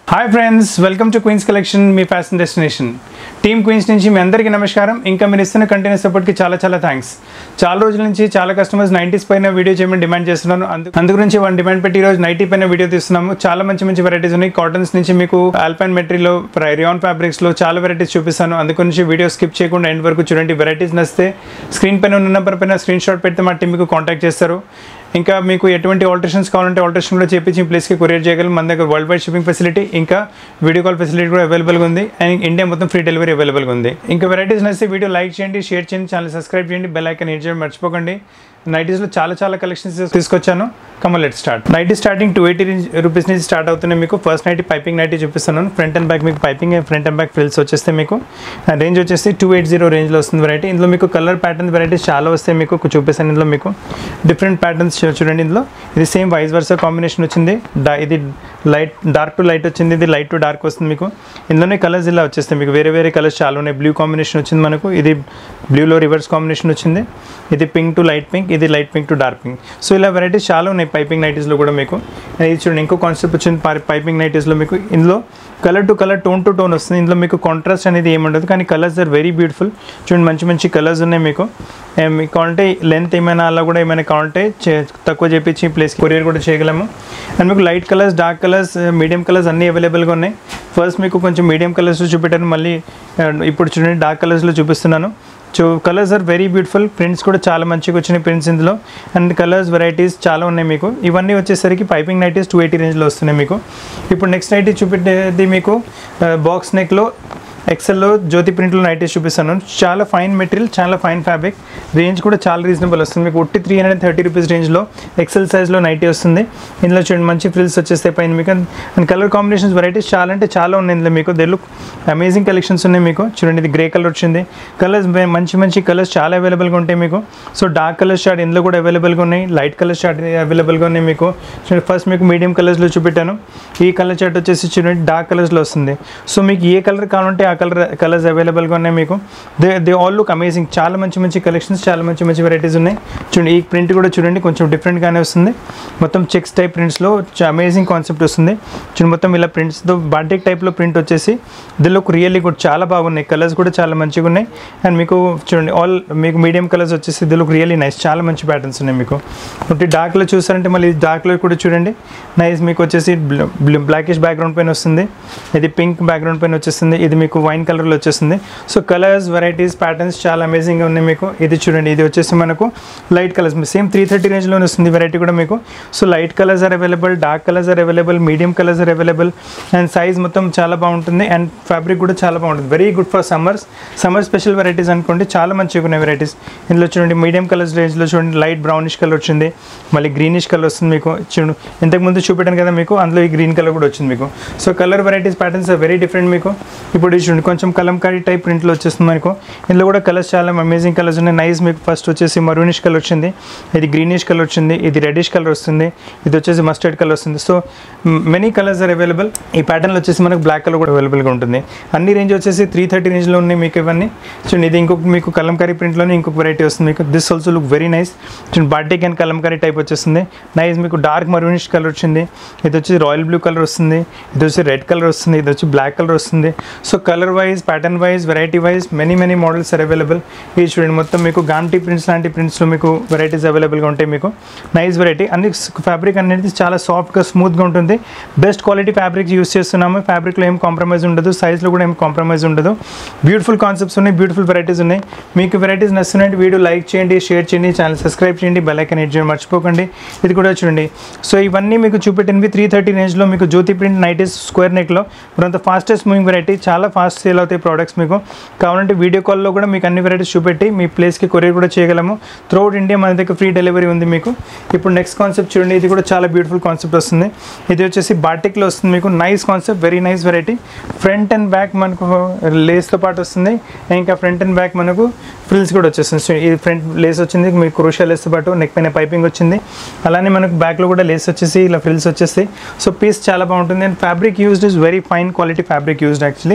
Hi friends welcome to Queens Collection మీ fashion destination team Queens నుంచి మీ అందరికీ నమస్కారం ఇంకా మీరు ఇస్తున్న కంటిన్యూస్ సపోర్ట్కి చాలా చాలా థ్యాంక్స్ చాలా రోజుల నుంచి చాలా కస్టమర్స్ నైంటీస్ పైన వీడియో చేయమని డిమాండ్ చేస్తున్నారు అందు అందు గురించి వాళ్ళు డిమాండ్ పెట్టి ఈరోజు నైటీ పైన వీడియో తీస్తున్నాము చాలా మంచి మంచి వెరైటీస్ ఉన్నాయి కాటన్స్ నుంచి మీకు ఆల్పైన్ మెటీరియల్లో రియాన్ ఫ్యాబ్రిక్స్లో చాలా వెరైటీస్ చూపిస్తాను అందు గురించి వీడియో స్కిప్ చేయకుండా ఎండ్ వరకు చూడండి వెరైటీస్ నచ్చితే స్క్రీన్ పైన ఉన్న నెంబర్ పైన స్క్రీన్ షాట్ పెడితే మా టీం మీకు కాంటాక్ట్ చేస్తారు ఇంకా మీకు ఎటువంటి ఆల్టరేషన్స్ కావాలంటే ఆల్టరేషన్ కూడా చేపించి మీ ప్లేస్కి కొరియర్ చేయగలం మన దగ్గర వరల్డ్ వైడ్ షిప్పింగ్ ఫెసిలిటీ ఇంకా వీడియో కాల్ ఫెసిలిటీ కూడా అవైలబుల్గా ఉంది అండ్ ఇండియా మొత్తం ఫ్రీ డెలివరీ అవైలబుల్గా ఉంది ఇంకా వెరైటీస్ నచ్చితే వీడియో లైక్ చేయండి షేర్ చేయండి ఛానల్ సబ్స్క్రైబ్ చేయండి బెల్ ఐకన్ హిట్ చేయడం మర్చిపోకండి నైటీస్లో చాలా చాలా కలెక్షన్స్ తీసుకొచ్చాను కమల్ let start nighty starting two eighty rupees నుంచి స్టార్ట్ అవుతున్నాయి మీకు ఫస్ట్ నైటీ పైపింగ్ నైటీ చూపిస్తున్నాను ఫ్రంట్ అండ్ బ్యాక్ మీకు piping front and back frills వచ్చేస్తే మీకు రేంజ్ వచ్చేసి టూ ఎయిట్ జీరో రేంజ్లో వస్తుంది వెరైటీ ఇందులో మీకు కలర్ ప్యాటర్న్ వెరైటీస్ చాలా వస్తాయి మీకు చూపిస్తాను ఇందులో మీకు డిఫరెంట్ ప్యాటర్న్స్ చూడండి ఇందులో ఇది సేమ్ వైస్ వర్స కాంబినేషన్ వచ్చింది డా- ఇది లైట్ డార్క్ టు లైట్ వచ్చింది ఇది లైట్ టు డార్క్ వస్తుంది మీకు ఇందులోనే కలర్స్ ఇలా వచ్చేస్తాయి మీకు వేరే వేరే కలర్స్ చాలా ఉన్నాయి బ్లూ కాంబినేషన్ వచ్చింది మనకు ఇది బ్లూలో రివర్స్ కాంబినేషన్ వచ్చింది ఇది పింక్ టు లైట్ పింక్ ఇది light pink to dark pink so ఇలా వెరైటీస్ చాలా ఉన్నాయి పైపింగ్ నైటీస్లో కూడా మీకు ఇది చూడండి ఇంకో కాన్సెప్ట్ వచ్చింది పైపింగ్ నైటీస్లో మీకు ఇందులో colour to colour tone to tone వస్తుంది ఇందులో మీకు కాంట్రాస్ట్ అనేది ఏమి ఉండదు కానీ కలర్స్ ఆర్ వెరీ బ్యూటిఫుల్ చూడండి మంచి మంచి కలర్స్ ఉన్నాయి మీకు ఏ, మీకు కావాలంటే లెంత్ ఏమైనా అలా కూడా ఏమైనా కావాలంటే చే- తక్కువ చేపించి ప్లేస్ కొరియర్ కూడా చేయగలము అండ్ మీకు light colours dark colours medium colours అన్నీ అవైలబుల్గా ఉన్నాయి ఫస్ట్ మీకు కొంచెం మీడియం కలర్స్ చూపెట్టాను మళ్ళీ ఆ, ఇప్పుడు చూడండి డార్క్ కలర్స్లో చూపిస్తున్నాను so colours are very beautiful prints కూడా చాలా మంచిగా వచ్చినాయి ప్రింట్స్ ఇందులో అండ్ కలర్స్ వెరైటీస్ చాలా ఉన్నాయి మీకు ఇవన్నీ వచ్చేసరికి పైపింగ్ నైటీస్ టూ ఎయిటీ రేంజ్లో వస్తున్నాయి మీకు ఇప్పుడు నెక్స్ట్ నైటీ చూపెట్టేది మీకు బాక్స్ నెక్లో ఎక్సెల్లో జ్యోతి ప్రింట్లో నైటీస్ చూపిస్తాను చాలా ఫైన్ మెటీరియల్ చాలా ఫైన్ ఫ్యాబ్రిక్ రేంజ్ కూడా చాలా రీజనబుల్ వస్తుంది మీకు ఒట్టి త్రీ హండ్రెడ్ థర్టీ రూపీస్ రేంజ్లో ఎక్సెల్ సైజ్లో నైటీ వస్తుంది ఇందులో చూడండి మంచి ఫ్రిల్స్ వచ్చేస్తాయి పైన మీకు అండ్ కలర్ కాంబినేషన్స్ వెరైటీస్ చాలా అంటే చాలా ఉన్నాయి ఇందులో మీకు దే లుక్ అమేజింగ్ కలెక్షన్స్ ఉన్నాయి మీకు చూడండి ఇది గ్రే కలర్ వచ్చింది కలర్స్ మంచి మంచి కలర్స్ చాలా అవైలబుల్గా ఉంటాయి మీకు సో డార్క్ కలర్ షార్ట్ ఇందులో కూడా అవైలబుల్గా ఉన్నాయి లైట్ కలర్ షార్ట్ అవైలబుల్గా ఉన్నాయి మీకు చూడండి ఫస్ట్ మీకు మీడియం కలర్స్లో చూపెట్టాను ఈ కలర్ చార్ట్ వచ్చేసి చూడండి డార్క్ కలర్స్లో వస్తుంది సో మీకు ఏ కలర్ కావాలంటే ఆ కలర్ కలర్స్ అవైలబుల్గా ఉన్నాయి మీకు they they all look amazing చాలా మంచి మంచి కలెక్షన్స్ చాలా మంచి మంచి వెరైటీస్ ఉన్నాయి చూడండి ఈ ప్రింట్ కూడా చూడండి కొంచెం డిఫరెంట్గానే వస్తుంది మొత్తం చెక్స్ టైప్ ప్రింట్స్లో అమేజింగ్ కాన్సెప్ట్ వస్తుంది చూడండి మొత్తం ఇలా ప్రింట్స్తో బాటిక్ టైప్లో ప్రింట్ వచ్చేసి దీనిలో రియల్లీ కూడా చాలా బాగున్నాయి కలర్స్ కూడా చాలా మంచిగా ఉన్నాయి అండ్ మీకు చూడండి ఆల్ మీకు మీడియం కలర్స్ వచ్చేసి దీనిలో రియల్లీ నైస్ చాలా మంచి ప్యాటర్న్స్ ఉన్నాయి మీకు ఒకటి డార్క్లో చూసారంటే మళ్ళీ డార్క్లో కూడా చూడండి నైస్ మీకు వచ్చేసి బ్లాకిష్ బ్యాక్గ్రౌండ్ పైన వస్తుంది ఇది పింక్ బ్యాక్గ్రౌండ్ పైన వచ్చేస్తుంది ఇది మీకు వైన్ కలర్లో వచ్చేస్తుంది సో కలర్స్ వెరైటీస్ ప్యాటర్న్స్ చాలా అమేజింగ్గా ఉన్నాయి మీకు ఇది చూడండి ఇది వచ్చేసి మనకు light colours same three thirty రేంజ్లోనే వస్తుంది వెరైటీ కూడా మీకు so light colours are available dark colours are available medium colours are available and size మొత్తం చాలా బాగుంటుంది అండ్ ఫ్యాబ్రిక్ కూడా చాలా బాగుంటుంది very good for summers summer special varieties అనుకోండి చాలా మంచిగా ఉన్నాయి వెరైటీస్ ఇందులో చూడండి మీడియం కలర్స్ రేంజ్లో చూడండి లైట్ బ్రౌనిష్ కలర్ వచ్చింది మళ్ళీ గ్రీనిష్ కలర్ వస్తుంది మీకు చూడండి ఇంతకుముందు చూపెట్టాను కదా మీకు అందులో ఈ గ్రీన్ కలర్ కూడా వచ్చింది మీకు so colour varieties patterns very different మీకు ఇప్పుడు ఇది చూడండి కొంచెం కలంకారీ టైప్ ప్రింట్లో వచ్చేస్తుంది మీకు ఇందులో కూడా కలర్స్ చాలా అమేజింగ్ కలర్స్ ఉన్నాయి నైస్ మీకు ఫస్ట్ వచ్చేసి మరూనిష్ కలర్ వచ్చింది ఇది గ్రీనిష్ కలర్ వచ్చింది ఇది రెడిష్ కలర్ వస్తుంది ఇది వచ్చేసి మస్టర్డ్ కలర్ వస్తుంది so many colours are available ఈ ప్యాటర్న్లో వచ్చేసి మనకు బ్లాక్ కలర్ కూడా అవైలబుల్గా ఉంటుంది అన్ని రేంజ్ వచ్చేసి త్రీ థర్టీ రేంజ్లో ఉన్నాయి మీకు ఇవన్నీ చూడండి ఇది ఇంకొక మీకు కలంకారీ ప్రింట్లోనే ఇంకొక వెరైటీ వస్తుంది మీకు this also look very nice చూడండి బాటిక్ అండ్ కలంకారీ టైప్ వచ్చేస్తుంది నైస్ మీకు డార్క్ మరూనిష్ కలర్ వచ్చింది ఇది వచ్చి రాయల్ బ్లూ కలర్ వస్తుంది ఇది వచ్చి రెడ్ కలర్ వస్తుంది ఇది వచ్చి బ్లాక్ కలర్ వస్తుంది so colour wise pattern wise variety wise many many models are available ఇది చూడండి మొత్తం మీకు గాంటీ ప్రింట్స్ లాంటి ప్రింట్స్లో మీకు వెరైటీస్ అవైలబుల్గా ఉంటాయి మీకు నైస్ వెరైటీ అన్ని ఫ్యాబ్రిక్ అనేది చాలా సాఫ్ట్గా స్మూత్గా ఉంటుంది బెస్ట్ క్వాలిటీ ఫ్యాబ్రిక్ యూస్ చేస్తున్నాము ఫ్యాబ్రిక్లో ఏం కాంప్రమైజ్ ఉండదు సైజ్లో కూడా ఏం కాంప్రమైజ్ ఉండదు బ్యూటిఫుల్ కాన్సెప్ట్స్ ఉన్నాయి బ్యూటిఫుల్ వెరైటీస్ ఉన్నాయి మీకు వెరైటీస్ నచ్చినట్టు వీడియో లైక్ చేయండి షేర్ చేయండి ఛానల్ సబ్స్క్రైబ్ చేయండి బెల్ ఐకన్ హిట్ చేయండి మర్చిపోకండి ఇది కూడా చూడండి సో ఇవన్నీ మీకు చూపెట్టినవి త్రీ థర్టీ రేంజ్లో మీకు జ్యోతి ప్రింట్ నైటీస్ స్క్వేర్ నెక్లో మరంత ఫాస్టెస్ట్ మూవింగ్ వెరైటీ చాలా ఫాస్ట్ సేల్ అవుతాయి ప్రోడక్ట్స్ మీకు కావాలంటే వీడియో కాల్లో కూడా మీకు అన్ని వెరైటీస్ చూపెట్టి మీ ప్లేస్కి కొరియర్ కూడా చేయగలము త్రూఅవుట్ ఇండియా మన దగ్గర ఫ్రీ డెలివరీ ఉంది మీకు ఇప్పుడు నెక్స్ట్ కాన్సెప్ట్ చూడండి ఇది కూడా చాలా బ్యూటిఫుల్ కాన్సెప్ట్ వస్తుంది ఇది వచ్చేసి బాటిక్లో వస్తుంది మీకు nice concept very nice variety front and back మనకు లేస్తో పాటు వస్తుంది ఇంకా ఫ్రంట్ అండ్ బ్యాక్ మనకు ఫ్రిల్స్ కూడా వచ్చేస్తుంది సో ఇది ఫ్రంట్ లేస్ వచ్చింది మీకు క్రూషియల్ లేస్తో పాటు నెక్ పైన పైపింగ్ వచ్చింది అలానే మనకు బ్యాక్లో కూడా లేస్ వచ్చేసి ఇలా ఫ్రిల్స్ వచ్చేస్తాయి సో పీస్ చాలా బాగుంటుంది and fabric used is very fine quality fabric used actually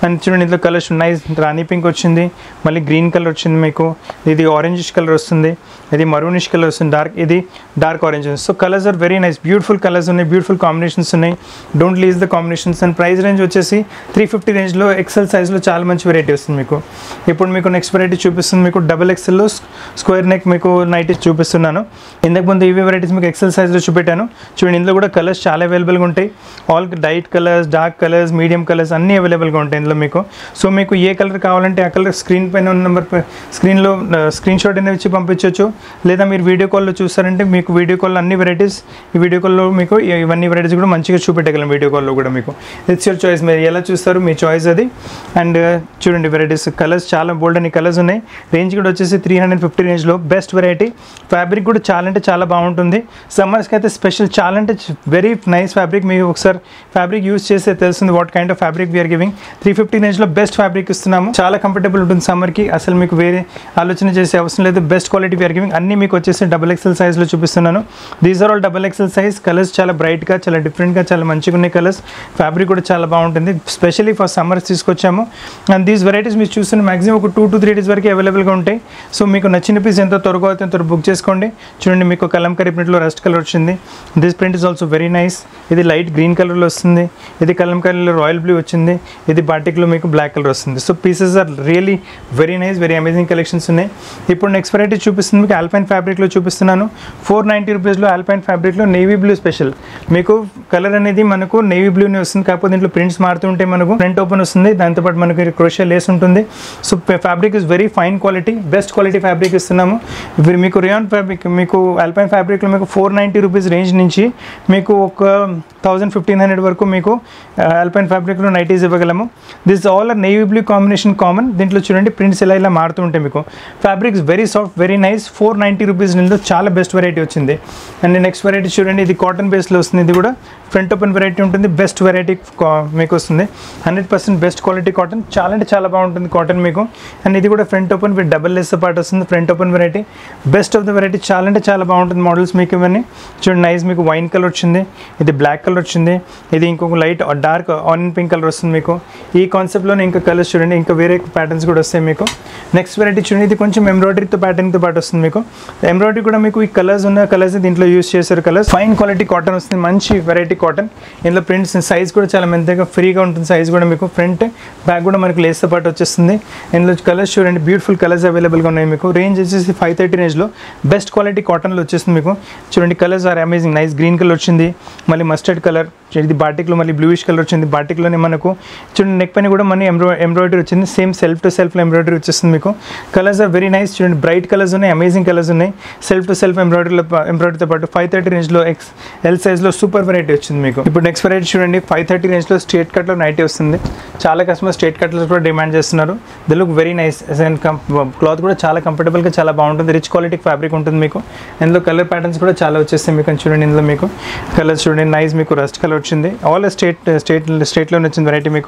and చూడండి ఇందులో కలర్స్ నైస్ రాణి పింక్ వచ్చింది మళ్ళీ గ్రీన్ కలర్ వచ్చింది మీకు ఇది ఆరెంజిష్ కలర్ వస్తుంది ఇది మరూనిష్ కలర్ వస్తుంది డార్క్ ఇది dark orange so colours are very nice beautiful colours ఉన్నాయి బ్యూటిఫుల్ కాంబినేషన్స్ ఉన్నాయి don't leave the combinations and price range వచ్చేసి త్రీ ఫిఫ్టీ రేంజ్లో ఎక్సెల్ సైజ్లో చాలా మంచి వెరైటీ వస్తుంది మీకు ఇప్పుడు మీకు నెక్స్ట్ వెరైటీ చూపిస్తుంది మీకు డబుల్ ఎక్సెల్లో స్క్వేర్ నెక్ మీకు నైట్ చూపిస్తున్నాను ఇంతకు ముందు ఇవి వెరైటీస్ మీకు ఎక్సెల్ సైజ్లో చూపెట్టాను చూడండి ఇందులో కూడా కలర్స్ చాలా అవైలబుల్గా ఉంటాయి all light colours dark colours medium colours అన్నీ అవైలబుల్గా ఉంటాయి ఇందులో మీకు సో మీకు ఏ కలర్ కావాలంటే ఆ కలర్ స్క్రీన్ పైన ఉన్న నెంబర్ స్క్రీన్లో స్క్రీన్ షాట్ అనేది ఇచ్చి పంపించవచ్చు లేదా మీరు వీడియో కాల్లో చూస్తారంటే మీకు వీడియో కాల్ అన్ని వెరైటీస్ ఈ వీడియో కాల్లో మీకు ఇ- ఇవన్నీ వెరైటీస్ కూడా మంచిగా చూపెట్టగలం వీడియో కాల్లో కూడా మీకు ఇట్స్ యువర్ చాయిస్ మీరు ఎలా చూస్తారు మీ చాయిస్ అది అండ్ చూడండి వెరైటీస్ కలర్స్ చాలా బోల్డ్ అని కలర్స్ ఉన్నాయి రేంజ్ కూడా వచ్చేసి త్రీ హండ్రెడ్ ఫిఫ్టీ రేంజ్లో బెస్ట్ వెరైటీ ఫ్యాబ్రిక్ కూడా చాలా అంటే చాలా బాగుంటుంది సమ్మర్స్కి అయితే స్పెషల్ చాలా అంటే వెరీ నైస్ ఫ్యాబ్రిక్ మీకు ఒకసారి ఫ్యాబ్రిక్ యూస్ చేస్తే తెలుస్తుంది what kind of fabric we are giving three fifty రేంజ్లో బెస్ట్ ఫ్యాబ్రిక్ ఇస్తున్నాము చాలా కంఫర్టబుల్ ఉంటుంది సమ్మర్కి అసలు మీకు వేరే ఆలోచన చేసే అవసరం లేదు బెస్ట్ క్వాలిటీ వీఆర్ గివింగ్ అన్ని మీకు వచ్చేసి డబల్ ఎక్సెల్ సైజ్లో చూపిస్తున్నాను these are all double XL size colours చాలా బ్రైట్గా చాలా డిఫరెంట్గా చాలా మంచిగా ఉన్నాయి కలర్స్ ఫ్యాబ్రిక్ కూడా చాలా బాగుంటుంది స్పెషల్లీ ఫర్ సమ్మర్స్ తీసుకొచ్చాము అండ్ దీస్ వెరైటీస్ మీరు చూస్తున్న మాక్సిమం ఒక టూ టు త్రీ డేస్ వరకు అవైలబుల్గా ఉంటాయి సో మీకు నచ్చిన పీస్ ఎంత త్వరగా అయితే అంత బుక్ చేసుకోండి చూడండి మీకు కలంకరీ ప్రింట్లో రస్ట్ కలర్ వచ్చింది this print is also very nice ఇది లైట్ గ్రీన్ కలర్లో వస్తుంది ఇది కలంకరీలో రాయల్ బ్లూ వచ్చింది ఇది బాటిక్లో మీకు బ్లాక్ కలర్ వస్తుంది so pieces are really very nice very amazing collections ఉన్నాయి ఇప్పుడు నెక్స్ట్ వెరైటీ చూపిస్తుంది మీకు ఆల్పైన్ ఫ్యాబ్రిక్లో చూపిస్తున్నాను ఫోర్ నైంటీ రూపీస్లో ఆల్పైన్ ఫ్యాబ్రిక్లో నేవీ బ్లూ స్పెషల్ మీకు కలర్ అనేది మనకు నేవీ బ్లూనే వస్తుంది కాకపోతే దీంట్లో ప్రింట్స్ మారుతుంటే మనకు ఫ్రంట్ ఓపెన్ వస్తుంది దాంతోపాటు మనకు క్రోషియా లేస్ ఉంటుంది so fabric is very fine quality best quality fabric ఇస్తున్నాము ఇప్పుడు మీకు రియాన్ ఫ్యాబ్రిక్ మీకు ఆల్పైన్ ఫ్యాబ్రిక్లో మీకు ఫోర్ నైంటీ రూపీస్ రేంజ్ నుంచి మీకు ఒక థౌజండ్ ఫిఫ్టీన్ హండ్రెడ్ వరకు మీకు ఆల్పైన్ ఫ్యాబ్రిక్లో నైటీస్ ఇవ్వగలము this all are navy blue combination common దీంట్లో చూడండి ప్రింట్స్ ఇలా ఇలా మారుతూ ఉంటాయి మీకు fabrics very soft very nice four ninety rupees నిందో చాలా బెస్ట్ వెరైటీ వచ్చింది అండ్ నెక్స్ట్ వెరైటీ చూడండి ఇది కాటన్ బేస్లో వస్తుంది ఇది కూడా ఫ్రంట్ ఓపెన్ వెరైటీ ఉంటుంది బెస్ట్ వెరైటీ మీకు వస్తుంది hundred percent best quality cotton చాలా అంటే చాలా బాగుంటుంది కాటన్ మీకు అండ్ ఇది కూడా front open with double lace part వస్తుంది front open variety best of the variety చాలా అంటే చాలా బాగుంటుంది మోడల్స్ మీకు ఇవన్నీ చూడండి నైస్ మీకు వైన్ కలర్ వచ్చింది ఇది బ్లాక్ కలర్ వచ్చింది ఇది ఇంకొక light dark onion pink colour వస్తుంది మీకు ఈ కాన్సెప్ట్లోనే ఇంకా కలర్స్ చూడండి ఇంకా వేరే ప్యాటర్న్స్ కూడా వస్తాయి మీకు నెక్స్ట్ వెరైటీ చూడండి ఇది కొంచెం ఎంబ్రాయిడరీతో ప్యాటర్న్తో పాటు వస్తుంది మీకు ఎంబ్రాయిడరీ కూడా మీకు ఈ కలర్స్ ఉన్న కలర్స్ దీంట్లో యూస్ చేశారు కలర్స్ ఫైన్ క్వాలిటీ కాటన్ వస్తుంది మంచి వెరైటీ కాటన్ ఇందులో ప్రింట్స్ సైజ్ కూడా చాలా మెంతగా ఫ్రీగా ఉంటుంది సైజ్ కూడా మీకు ఫ్రంట్ బ్యాక్ కూడా మనకు లేస్తో పాటు వచ్చేస్తుంది ఇందులో కలర్స్ చూడండి బ్యూటిఫుల్ కలర్స్ అవైలబుల్గా ఉన్నాయి మీకు రేంజ్ వచ్చేసి ఫైవ్ థర్టీ రేంజ్లో బెస్ట్ క్వాలిటీ కాటన్లో వచ్చేస్తుంది మీకు చూడండి colours are amazing nice green colour వచ్చింది మళ్ళీ మస్టర్డ్ కలర్ ఇది బాటిక్లో మళ్ళీ బ్లూయిష్ కలర్ వచ్చింది బాటిక్లోనే మనకు చూడండి నెక్ పైన కూడా మనీ ఎంబ్రో ఎంబ్రాయిడరీ వచ్చింది same self to self embroidery వచ్చేస్తుంది మీకు కలర్స్ ఆర్ వెరీ నైస్ చూడండి బ్రైట్ కలర్స్ ఉన్నాయి అమేజింగ్ కలర్స్ ఉన్నాయి సెల్ఫ్ టు సెల్ఫ్ ఎంబ్రాయిడరీలో ఎంబ్రాయిడరీతో పాటు ఫైవ్ థర్టీ రేంజ్లో ఎక్స్ ఎల్ సైజ్లో సూపర్ వెరైటీ వచ్చింది మీకు ఇప్పుడు నెక్స్ట్ వెరైటీ చూడండి ఫైవ్ థర్టీ రేంజ్లో స్ట్రేట్ కట్లో నైటీ వస్తుంది చాలా కస్టమర్ స్ట్రేట్ కట్లో కూడా డిమాండ్ చేస్తున్నారు the look very nice and cloth కూడా చాలా కంఫర్టబుల్గా చాలా బాగుంటుంది రిచ్ క్వాలిటీ ఫ్యాబ్రిక్ ఉంటుంది మీకు ఇందులో కలర్ ప్యాటర్న్స్ కూడా చాలా వచ్చేస్తాయి మీకు చూడండి ఇందులో మీకు కలర్స్ చూడండి నైస్ మీకు రస్ట్ కలర్ వచ్చింది ఆల్ స్టేట్ స్టేట్ స్టేట్లోనే వచ్చింది వెరైటీ మీకు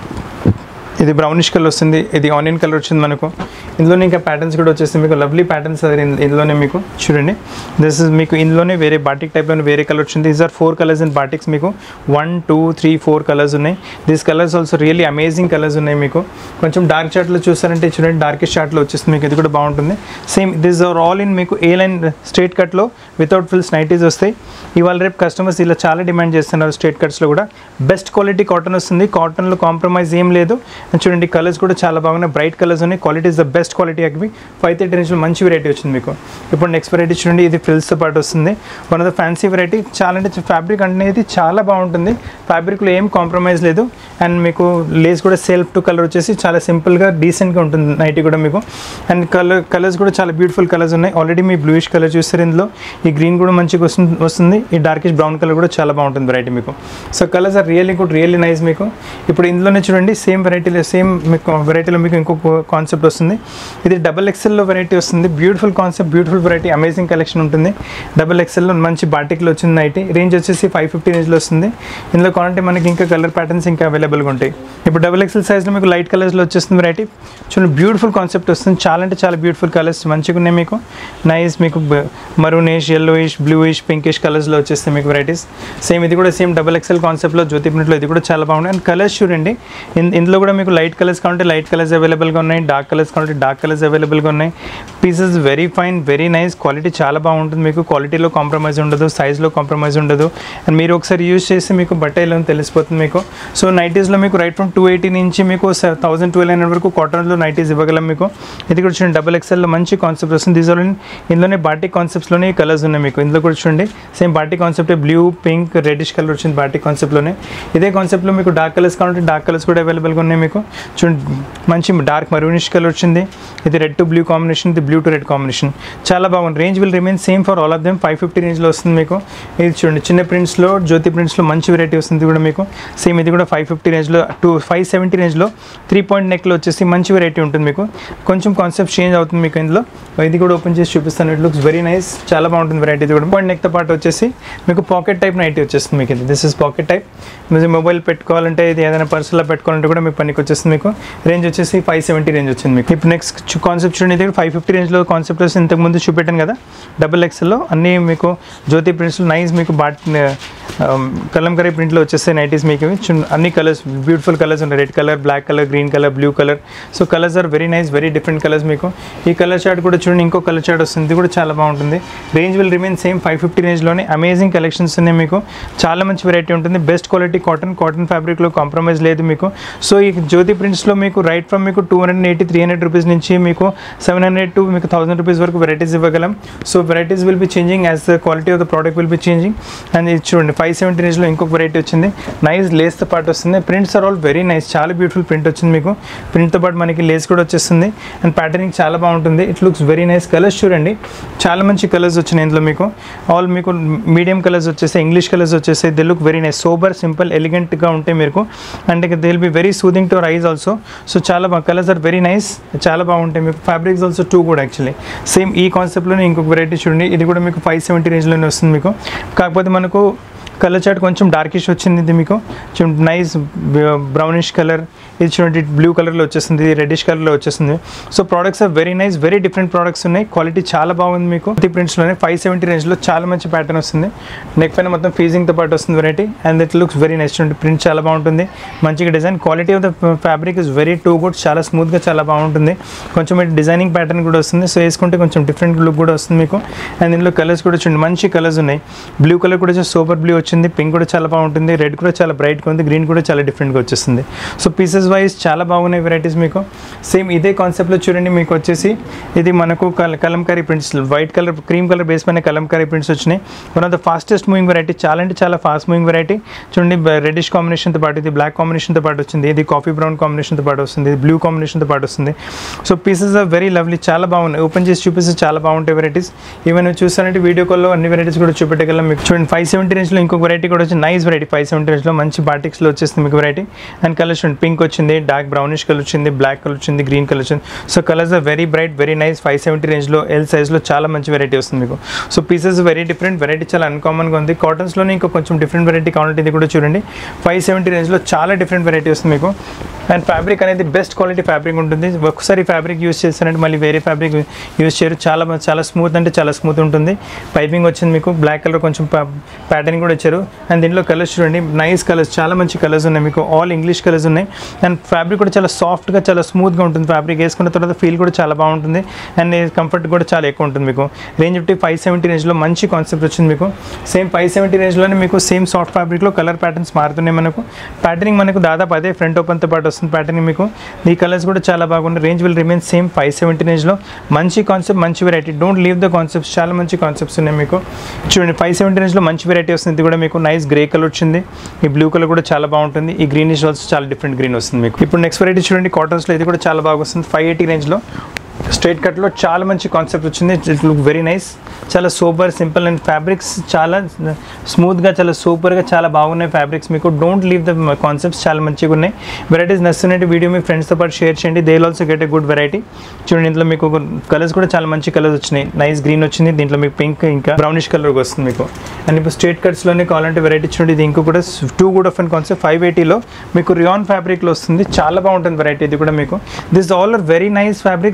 ఇది బ్రౌనిష్ కలర్ వస్తుంది ఇది ఆనియన్ కలర్ వచ్చింది మనకు ఇందులోనే ఇంకా ప్యాటర్న్స్ కూడా వచ్చేస్తుంది మీకు లవ్లీ ప్యాటర్న్స్ అది ఇన్- ఇందులోనే మీకు చూడండి దిస్ ఇస్ మీకు ఇందులోనే వేరే బాటిక్ టైప్లోనే వేరే కలర్ వచ్చింది these are four colours in batiks మీకు one two three four colours ఉన్నాయి these colours also really amazing colours ఉన్నాయి మీకు కొంచెం డార్క్ చార్ట్లో చూసారంటే చూడండి డార్కెస్ట్ చార్ట్లో వచ్చేస్తుంది మీకు ఇది కూడా బాగుంటుంది same this are all in మీకు ఏ లైన్ స్ట్రేట్ కట్లో వితౌట్ ఫిల్స్ నైటీస్ వస్తాయి ఇవాళ రేపు కస్టమర్స్ ఇలా చాలా డిమాండ్ చేస్తున్నారు స్ట్రేట్ కట్స్లో కూడా బెస్ట్ క్వాలిటీ కాటన్ వస్తుంది కాటన్లో కాంప్రమైజ్ ఏం లేదు And చూడండి కలర్స్ కూడా చాలా బాగున్నాయి బ్రైట్ కలర్స్ ఉన్నాయి quality is the best quality అవి ఫైవ్ థర్టీ రేంజ్లో మంచి వెరైటీ వచ్చింది మీకు ఇప్పుడు నెక్స్ట్ వెరైటీ చూడండి ఇది ఫ్రిల్స్తో పాటు వస్తుంది one of the fancy variety చాలా అంటే ఫ్యాబ్రిక్ అనేది చాలా బాగుంటుంది ఫ్యాబ్రిక్లో ఏం కాంప్రమైజ్ లేదు అండ్ మీకు లేస్ కూడా సెల్ఫ్ టు కలర్ వచ్చేసి చాలా సింపుల్గా డీసెంట్గా ఉంటుంది నైటీ కూడా మీకు అండ్ కలర్ కలర్స్ కూడా చాలా బ్యూటిఫుల్ కలర్స్ ఉన్నాయి ఆల్రెడీ మీ బ్లూయిష్ కలర్ చూస్తారు ఇందులో ఈ గ్రీన్ కూడా మంచిగా వస్తుంది వస్తుంది ఈ డార్కిష్ బ్రౌన్ కలర్ కూడా చాలా బాగుంటుంది వెరైటీ మీకు so colours are really good really nice మీకు ఇప్పుడు ఇందులోనే చూడండి సేమ్ వెరైటీలో సేమ్ మీకు వెరైటీలో మీకు ఇంకొక కాన్సెప్ట్ వస్తుంది ఇది డబల్ ఎక్సెల్లో వెరైటీ వస్తుంది beautiful concept beautiful variety amazing collection ఉంటుంది డబల్ ఎక్సెల్లో మంచి బాటిక్లో వచ్చింది నైటీ రేంజ్ వచ్చేసి ఫైవ్ ఫిఫ్టీ రేంజ్లో వస్తుంది ఇందులో కావాలంటే మనకి ఇంకా కలర్ ప్యాటర్న్స్ ఇంకా అవైలబుల్గా ఉంటాయి ఇప్పుడు డబల్ ఎక్సెల్ సైజ్లో మీకు లైట్ కలర్స్లో వచ్చేస్తుంది వెరైటీ చూడండి బ్యూటిఫుల్ కాన్సెప్ట్ వస్తుంది చాలా అంటే చాలా బ్యూటిఫుల్ కలర్స్ మంచిగా ఉన్నాయి మీకు నైస్ మీకు మరూనిష్ ఎల్లోయిష్ బ్లూయిష్ పింకిష్ కలర్స్లో వచ్చేస్తాయి మీకు వెరైటీస్ సేమ్ ఇది కూడా సేమ్ డబల్ ఎక్సెల్ కాన్సెప్ట్లో జ్యోతి ప్రింట్లో ఇది కూడా చాలా బాగుంది అండ్ కలర్స్ చూడండి ఇన్- ఇందులో కూడా మీకు మీకు లైట్ కలర్స్ కావాలంటే లైట్ కలర్స్ అవైలబుల్గా ఉన్నాయి డార్క్ కలర్స్ కావాలంటే డార్క్ కలర్స్ అవైలబుల్గా ఉన్నాయి pieces very fine very nice quality చాలా బాగుంటుంది మీకు క్వాలిటీలో కాంప్రమైజ్ ఉండదు సైజ్లో కాంప్రమైజ్ ఉండదు అండ్ మీరు ఒకసారి యూజ్ చేస్తే మీకు బట్ట ఎలా ఉందో తెలిసిపోతుంది మీకు సో నైటీస్లో మీకు రైట్ ఫ్రమ్ టూ ఎయిటీ నుంచి మీకు థౌసండ్ ట్వెల్వ్ హండ్రెడ్ వరకు కాటన్లో నైటీస్ ఇవ్వగలం మీకు ఇది కూడా చూడండి డబల్ ఎక్స్ఎల్లో మంచి కాన్సెప్ట్ వస్తుంది దీనిలో ఇందులోనే బాటిక్ కాన్సెప్ట్స్లోనే కలర్స్ ఉన్నాయి మీకు ఇందులో కూడా చూడండి same batik concept blue pink reddish colour వచ్చింది బాటిక్ కాన్సెప్ట్లోనే ఇదే కాన్సెప్ట్లో మీకు డార్క్ కలర్స్ కావాలంటే డార్క్ కలర్స్ కూడా అవైలబుల్గా ఉన్నాయి మీకు చూడండి మంచి డార్క్ మరూనిష్ కలర్ వచ్చింది ఇది రెడ్ టు బ్లూ కాంబినేషన్ ఇది బ్లూ టు రెడ్ కాంబినేషన్ చాలా బాగుంది range will remain same for all of them five fifty రేంజ్లో వస్తుంది మీకు ఇది చూడండి చిన్న ప్రింట్స్లో జ్యోతి ప్రింట్స్లో మంచి వెరైటీ వస్తుంది కూడా మీకు సేమ్ ఇది కూడా ఫైవ్ ఫిఫ్టీ రేంజ్లో టూ ఫైవ్ సెవెంటీ రేంజ్లో త్రీ పాయింట్ నెక్లో వచ్చేసి మంచి వెరైటీ ఉంటుంది మీకు కొంచెం కాన్సెప్ట్ చేంజ్ అవుతుంది మీకు ఇందులో ఇది కూడా ఓపెన్ చేసి చూపిస్తాను ఇట్ లుక్స్ వెరీ నైస్ చాలా బాగుంటుంది వెరైటీ ఇది కూడా పాయింట్ నెక్తో పాటు వచ్చేసి మీకు పాకెట్ టైప్ నైటీ వచ్చేస్తుంది మీకు ఇది దిస్ ఇస్ పాకెట్ టైప్ మీరు మొబైల్ పెట్టుకోవాలంటే ఇది ఏదైనా పర్సులో పెట్టుకోవాలంటే కూడా మీకు పనికి వచ్చేస్తుంది మీకు రేంజ్ వచ్చేసి ఫైవ్ సెవెంటీ రేంజ్ వచ్చింది మీకు ఇప్పుడు నెక్స్ట్ కాన్సెప్ట్ చూడండి ఇది ఫైవ్ ఫిఫ్టీ రేంజ్లో కాన్సెప్ట్ వస్తే ఇంతకుముందు చూపెట్టాను కదా డబుల్ ఎక్స్ఎల్లో అన్నీ మీకు జ్యోతి ప్రింట్స్లో నైస్ మీకు బాట్ కలంకరీ ప్రింట్లో వచ్చేస్తాయి నైటీస్ మీకు ఇవి. చూడండి అన్ని కలర్స్ బ్యూటిఫుల్ కలర్స్ ఉన్నాయి red colour black colour green colour blue colour so colours are very nice very different colours మీకు ఈ కలర్ చార్ట్ కూడా చూడండి ఇంకో కలర్ చార్ట్ వస్తుంది ఇది కూడా చాలా బాగుంటుంది range will remain same five fifty రేంజ్లోనే అమేజింగ్ కలెక్షన్స్ ఉన్నాయి మీకు చాలా మంచి వెరైటీ ఉంటుంది బెస్ట్ క్వాలిటీ కాటన్ కాటన్ ఫ్యాబ్రిక్లో కాంప్రమైజ్ లేదు మీకు సో ఈ జ్యోతి ప్రింట్స్లో మీకు రైట్ ఫ్రమ్ మీకు two hundred eighty three hundred rupees నుంచి మీకు సెవెన్ హండ్రెడ్ టు మీకు థౌసండ్ రూపీస్ వరకు వెరైటీస్ ఇవ్వగలం so varieties will be changing as the quality of the product will be changing and ఇది చూడండి ఫైవ్ సెవెంటీ రేంజ్లో ఇంకొక వెరైటీ వచ్చింది నైస్ లేస్తో పాటు వస్తుంది prints are all very nice చాలా బ్యూటిఫుల్ ప్రింట్ వచ్చింది మీకు ప్రింట్తో పాటు మనకి లేస్ కూడా వచ్చేస్తుంది అండ్ ప్యాటర్నింగ్ చాలా బాగుంటుంది it looks very nice colours చూడండి చాలా మంచి కలర్స్ వచ్చినాయి ఇందులో మీకు ఆల్ మీకు మీడియం కలర్స్ వచ్చేసి ఇంగ్లీష్ కలర్స్ వచ్చేసి they look very nice sober simple ఎలిగెంట్గా ఉంటాయి మీకు and they will be very soothing to eyes also so చాలా బాగా కలర్స్ ఆర్ వెరీ నైస్ చాలా బాగుంటాయి మీకు ఫ్యాబ్రిక్స్ ఆల్సో టూ కూడా యాక్చువల్లీ సేమ్ ఈ కాన్సెప్ట్లోనే ఇంకొక వెరైటీ చూడండి ఇది కూడా మీకు ఫైవ్ సెవెంటీ రేంజ్లోనే వస్తుంది మీకు కాకపోతే మనకు కలర్ చార్ట్ కొంచెం డార్కిష్ వచ్చింది ఇది మీకు చూడండి నైస్ బ్రౌనిష్ కలర్ ఇది చూడండి బ్లూ కలర్లో వచ్చేస్తుంది రెడ్డిష్ కలర్లో వచ్చేస్తుంది so products are very nice very different products ఉన్నాయి క్వాలిటీ చాలా బాగుంది మీకు ప్రతి ప్రింట్స్లోనే ఫైవ్ సెవెంటీ రేంజ్లో చాలా మంచి ప్యాటర్న్ వస్తుంది నెక్ పైన మొత్తం ఫీజింగ్తో పాటు వస్తుంది variety and it looks very nice చూడండి ప్రింట్ చాలా బాగుంటుంది మంచిగా design quality of the fabric is very too good చాలా స్మూత్గా చాలా బాగుంటుంది కొంచెం ఇటు డిజైనింగ్ ప్యాటర్న్ కూడా వస్తుంది సో వేసుకుంటే కొంచెం డిఫరెంట్ లుక్ కూడా వస్తుంది మీకు అండ్ ఇందులో కలర్స్ కూడా చూడండి మంచి కలర్స్ ఉన్నాయి బ్లూ కలర్ కూడా సూపర్ బ్లూ వచ్చింది పింక్ కూడా చాలా బాగుంటుంది రెడ్ కూడా చాలా బ్రైట్గా ఉంది గ్రీన్ కూడా చాలా డిఫరెంట్గా వచ్చేస్తుంది సో పీసెస్ వైజ్ చాలా బాగున్నాయి వెరైటీస్ మీకు సేమ్ ఇదే కాన్సెప్ట్లో చూడండి మీకు వచ్చేసి ఇది మనకు కల kalamkari prints white colour cream colour base పైన కలంకారీ ప్రింట్స్ వచ్చినాయి one of the fastest moving variety చాలా అంటే చాలా ఫాస్ట్ మూవింగ్ వెరైటీ చూడండి రెడ్డిష్ కాంబినేషన్తో పాటు ఇది బ్లాక్ కాంబినేషన్తో పాటు వచ్చింది ఇది కాఫీ బ్రౌన్ కాంబినేషన్తో పాటు వస్తుంది ఇది బ్లూ కాంబినేషన్తో పాటు వస్తుంది so pieces are very lovely చాలా బాగున్నాయి ఓపెన్ చేసి చూపిస్తే చాలా బాగుంటాయి వెరైటీస్ ఈవెన్ చూస్తానంటే వీడియో కాల్లో అన్ని వెరైటీస్ కూడా చూపెట్టగలం మీకు చూడండి ఫైవ్ సెవెంటీ రేంజ్లో ఇంకొక వెరైటీ కూడా వచ్చి నైస్ వెరైటీ ఫైవ్ సెవెంటీ రేంజ్లో మంచి బాటిక్స్లో వచ్చేస్తుంది మీకు వెరైటీ అండ్ కలర్ చూడండి పింక్ వచ్చింది డార్క్ బ్రౌనిష్ కలర్ వచ్చింది బ్లాక్ కలర్ వచ్చింది గ్రీన్ కలర్ వచ్చింది so colours are very bright very nice five seventy రేంజ్లో ఎల్ సైజ్లో చాలా మంచి వెరైటీ వస్తుంది మీకు so pieces very different variety చాలా అన్కామన్గా ఉంది కాటన్స్లోనే ఇంకా కొంచెం డిఫరెంట్ వెరైటీ కావాలంటే ఇది కూడా చూడండి ఫైవ్ సెవెంటీ రేంజ్లో చాలా డిఫరెంట్ వెరైటీ వస్తుంది మీకు అండ్ ఫ్యాబ్రిక్ అనేది బెస్ట్ క్వాలిటీ ఫ్యాబ్రిక్ ఉంటుంది ఒకసారి ఫ్యాబ్రిక్ యూస్ చేస్తారంటే మళ్ళీ వేరే ఫ్యాబ్రిక్ యూస్ చేయరు చాలా బా- చాలా స్మూత్ అంటే చాలా స్మూత్ ఉంటుంది పైపింగ్ వచ్చింది మీకు బ్లాక్ కలర్ కొంచెం ప్యాటర్న్ కూడా ఇచ్చారు అండ్ దీంట్లో కలర్స్ చూడండి నైస్ కలర్స్ చాలా మంచి కలర్స్ ఉన్నాయి మీకు ఆల్ ఇంగ్లీష్ కలర్స్ ఉన్నాయి అండ్ ఫ్యాబ్రిక్ కూడా చాలా సాఫ్ట్గా చాలా స్మూత్గా ఉంటుంది ఫ్యాబ్రిక్ వేసుకున్న తర్వాత ఫీల్ కూడా చాలా బాగుంటుంది అండ్ కంఫర్ట్ కూడా చాలా ఎక్కువ ఉంటుంది మీకు రేంజ్ ఫిఫ్టీ ఫైవ్ సెవెంటీ రేంజ్లో మంచి కాన్సెప్ట్ వచ్చింది మీకు సేమ్ ఫైవ్ సెవెంటీ రేంజ్లోనే మీకు సేమ్ సాఫ్ట్ ఫ్యాబ్రిక్లో కలర్ ప్యాటర్న్స్ మారుతున్నాయి మనకు ప్యాటర్నింగ్ మనకు దాదాపు అదే ఫ్రంట్ ఓపెన్తో పాటు వస్తుంది ప్యాటర్నింగ్ మీకు ఈ కలర్స్ కూడా చాలా బాగున్నాయి range will remain same five seventy రేంజ్లో మంచి కాన్సెప్ట్ మంచి variety don't leave the concepts చాలా మంచి కాన్సెప్ట్స్ ఉన్నాయి మీకు చూడండి ఫైవ్ సెవెంటీ రేంజ్లో మంచి వెరైటీ వస్తుంది ఇది కూడా మీకు నైస్ గ్రే కలర్ వచ్చింది ఈ బ్లూ కలర్ కూడా చాలా బాగుంటుంది ఈ గ్రీనిష్ ఆల్సో చాలా డిఫరెంట్ గ్రీన్ వస్తుంది మీకు ఇప్పుడు నెక్స్ట్ వెరైటీ చూడండి కాటన్స్లో ఇది కూడా చాలా బాగా వస్తుంది ఫైవ్ ఎయిటీ రేంజ్లో స్ట్రైట్ కట్లో చాలా మంచి కాన్సెప్ట్ వచ్చింది ఇట్ లుక్ వెరీ నైస్ చాలా సూపర్ సింపుల్ అండ్ ఫ్యాబ్రిక్స్ చాలా స్మూత్గా చాలా సూపర్గా చాలా బాగున్నాయి ఫ్యాబ్రిక్స్ మీకు డోంట్ లీవ్ ద కాన్సెప్ట్స్ చాలా మంచిగా ఉన్నాయి వెరైటీస్ నచ్చినట్టు వీడియో మీ ఫ్రెండ్స్తో పాటు షేర్ చేయండి they also get a good variety చూడండి ఇందులో మీకు కలర్స్ కూడా చాలా మంచి కలర్స్ వచ్చినాయి నైస్ గ్రీన్ వచ్చింది దీంట్లో మీకు పింక్ ఇంకా బ్రౌనిష్ కలర్ వస్తుంది మీకు అండ్ ఇప్పుడు స్ట్రేట్ కట్స్లోనే కావాలంటే వెరైటీ చూడండి ఇది ఇంకో కూడా too good of and concept five ఎయిటీలో మీకు రియాన్ ఫ్యాబ్రిక్లో వస్తుంది చాలా బాగుంటుంది వెరైటీ ఇది కూడా మీకు this all are very nice fabrics very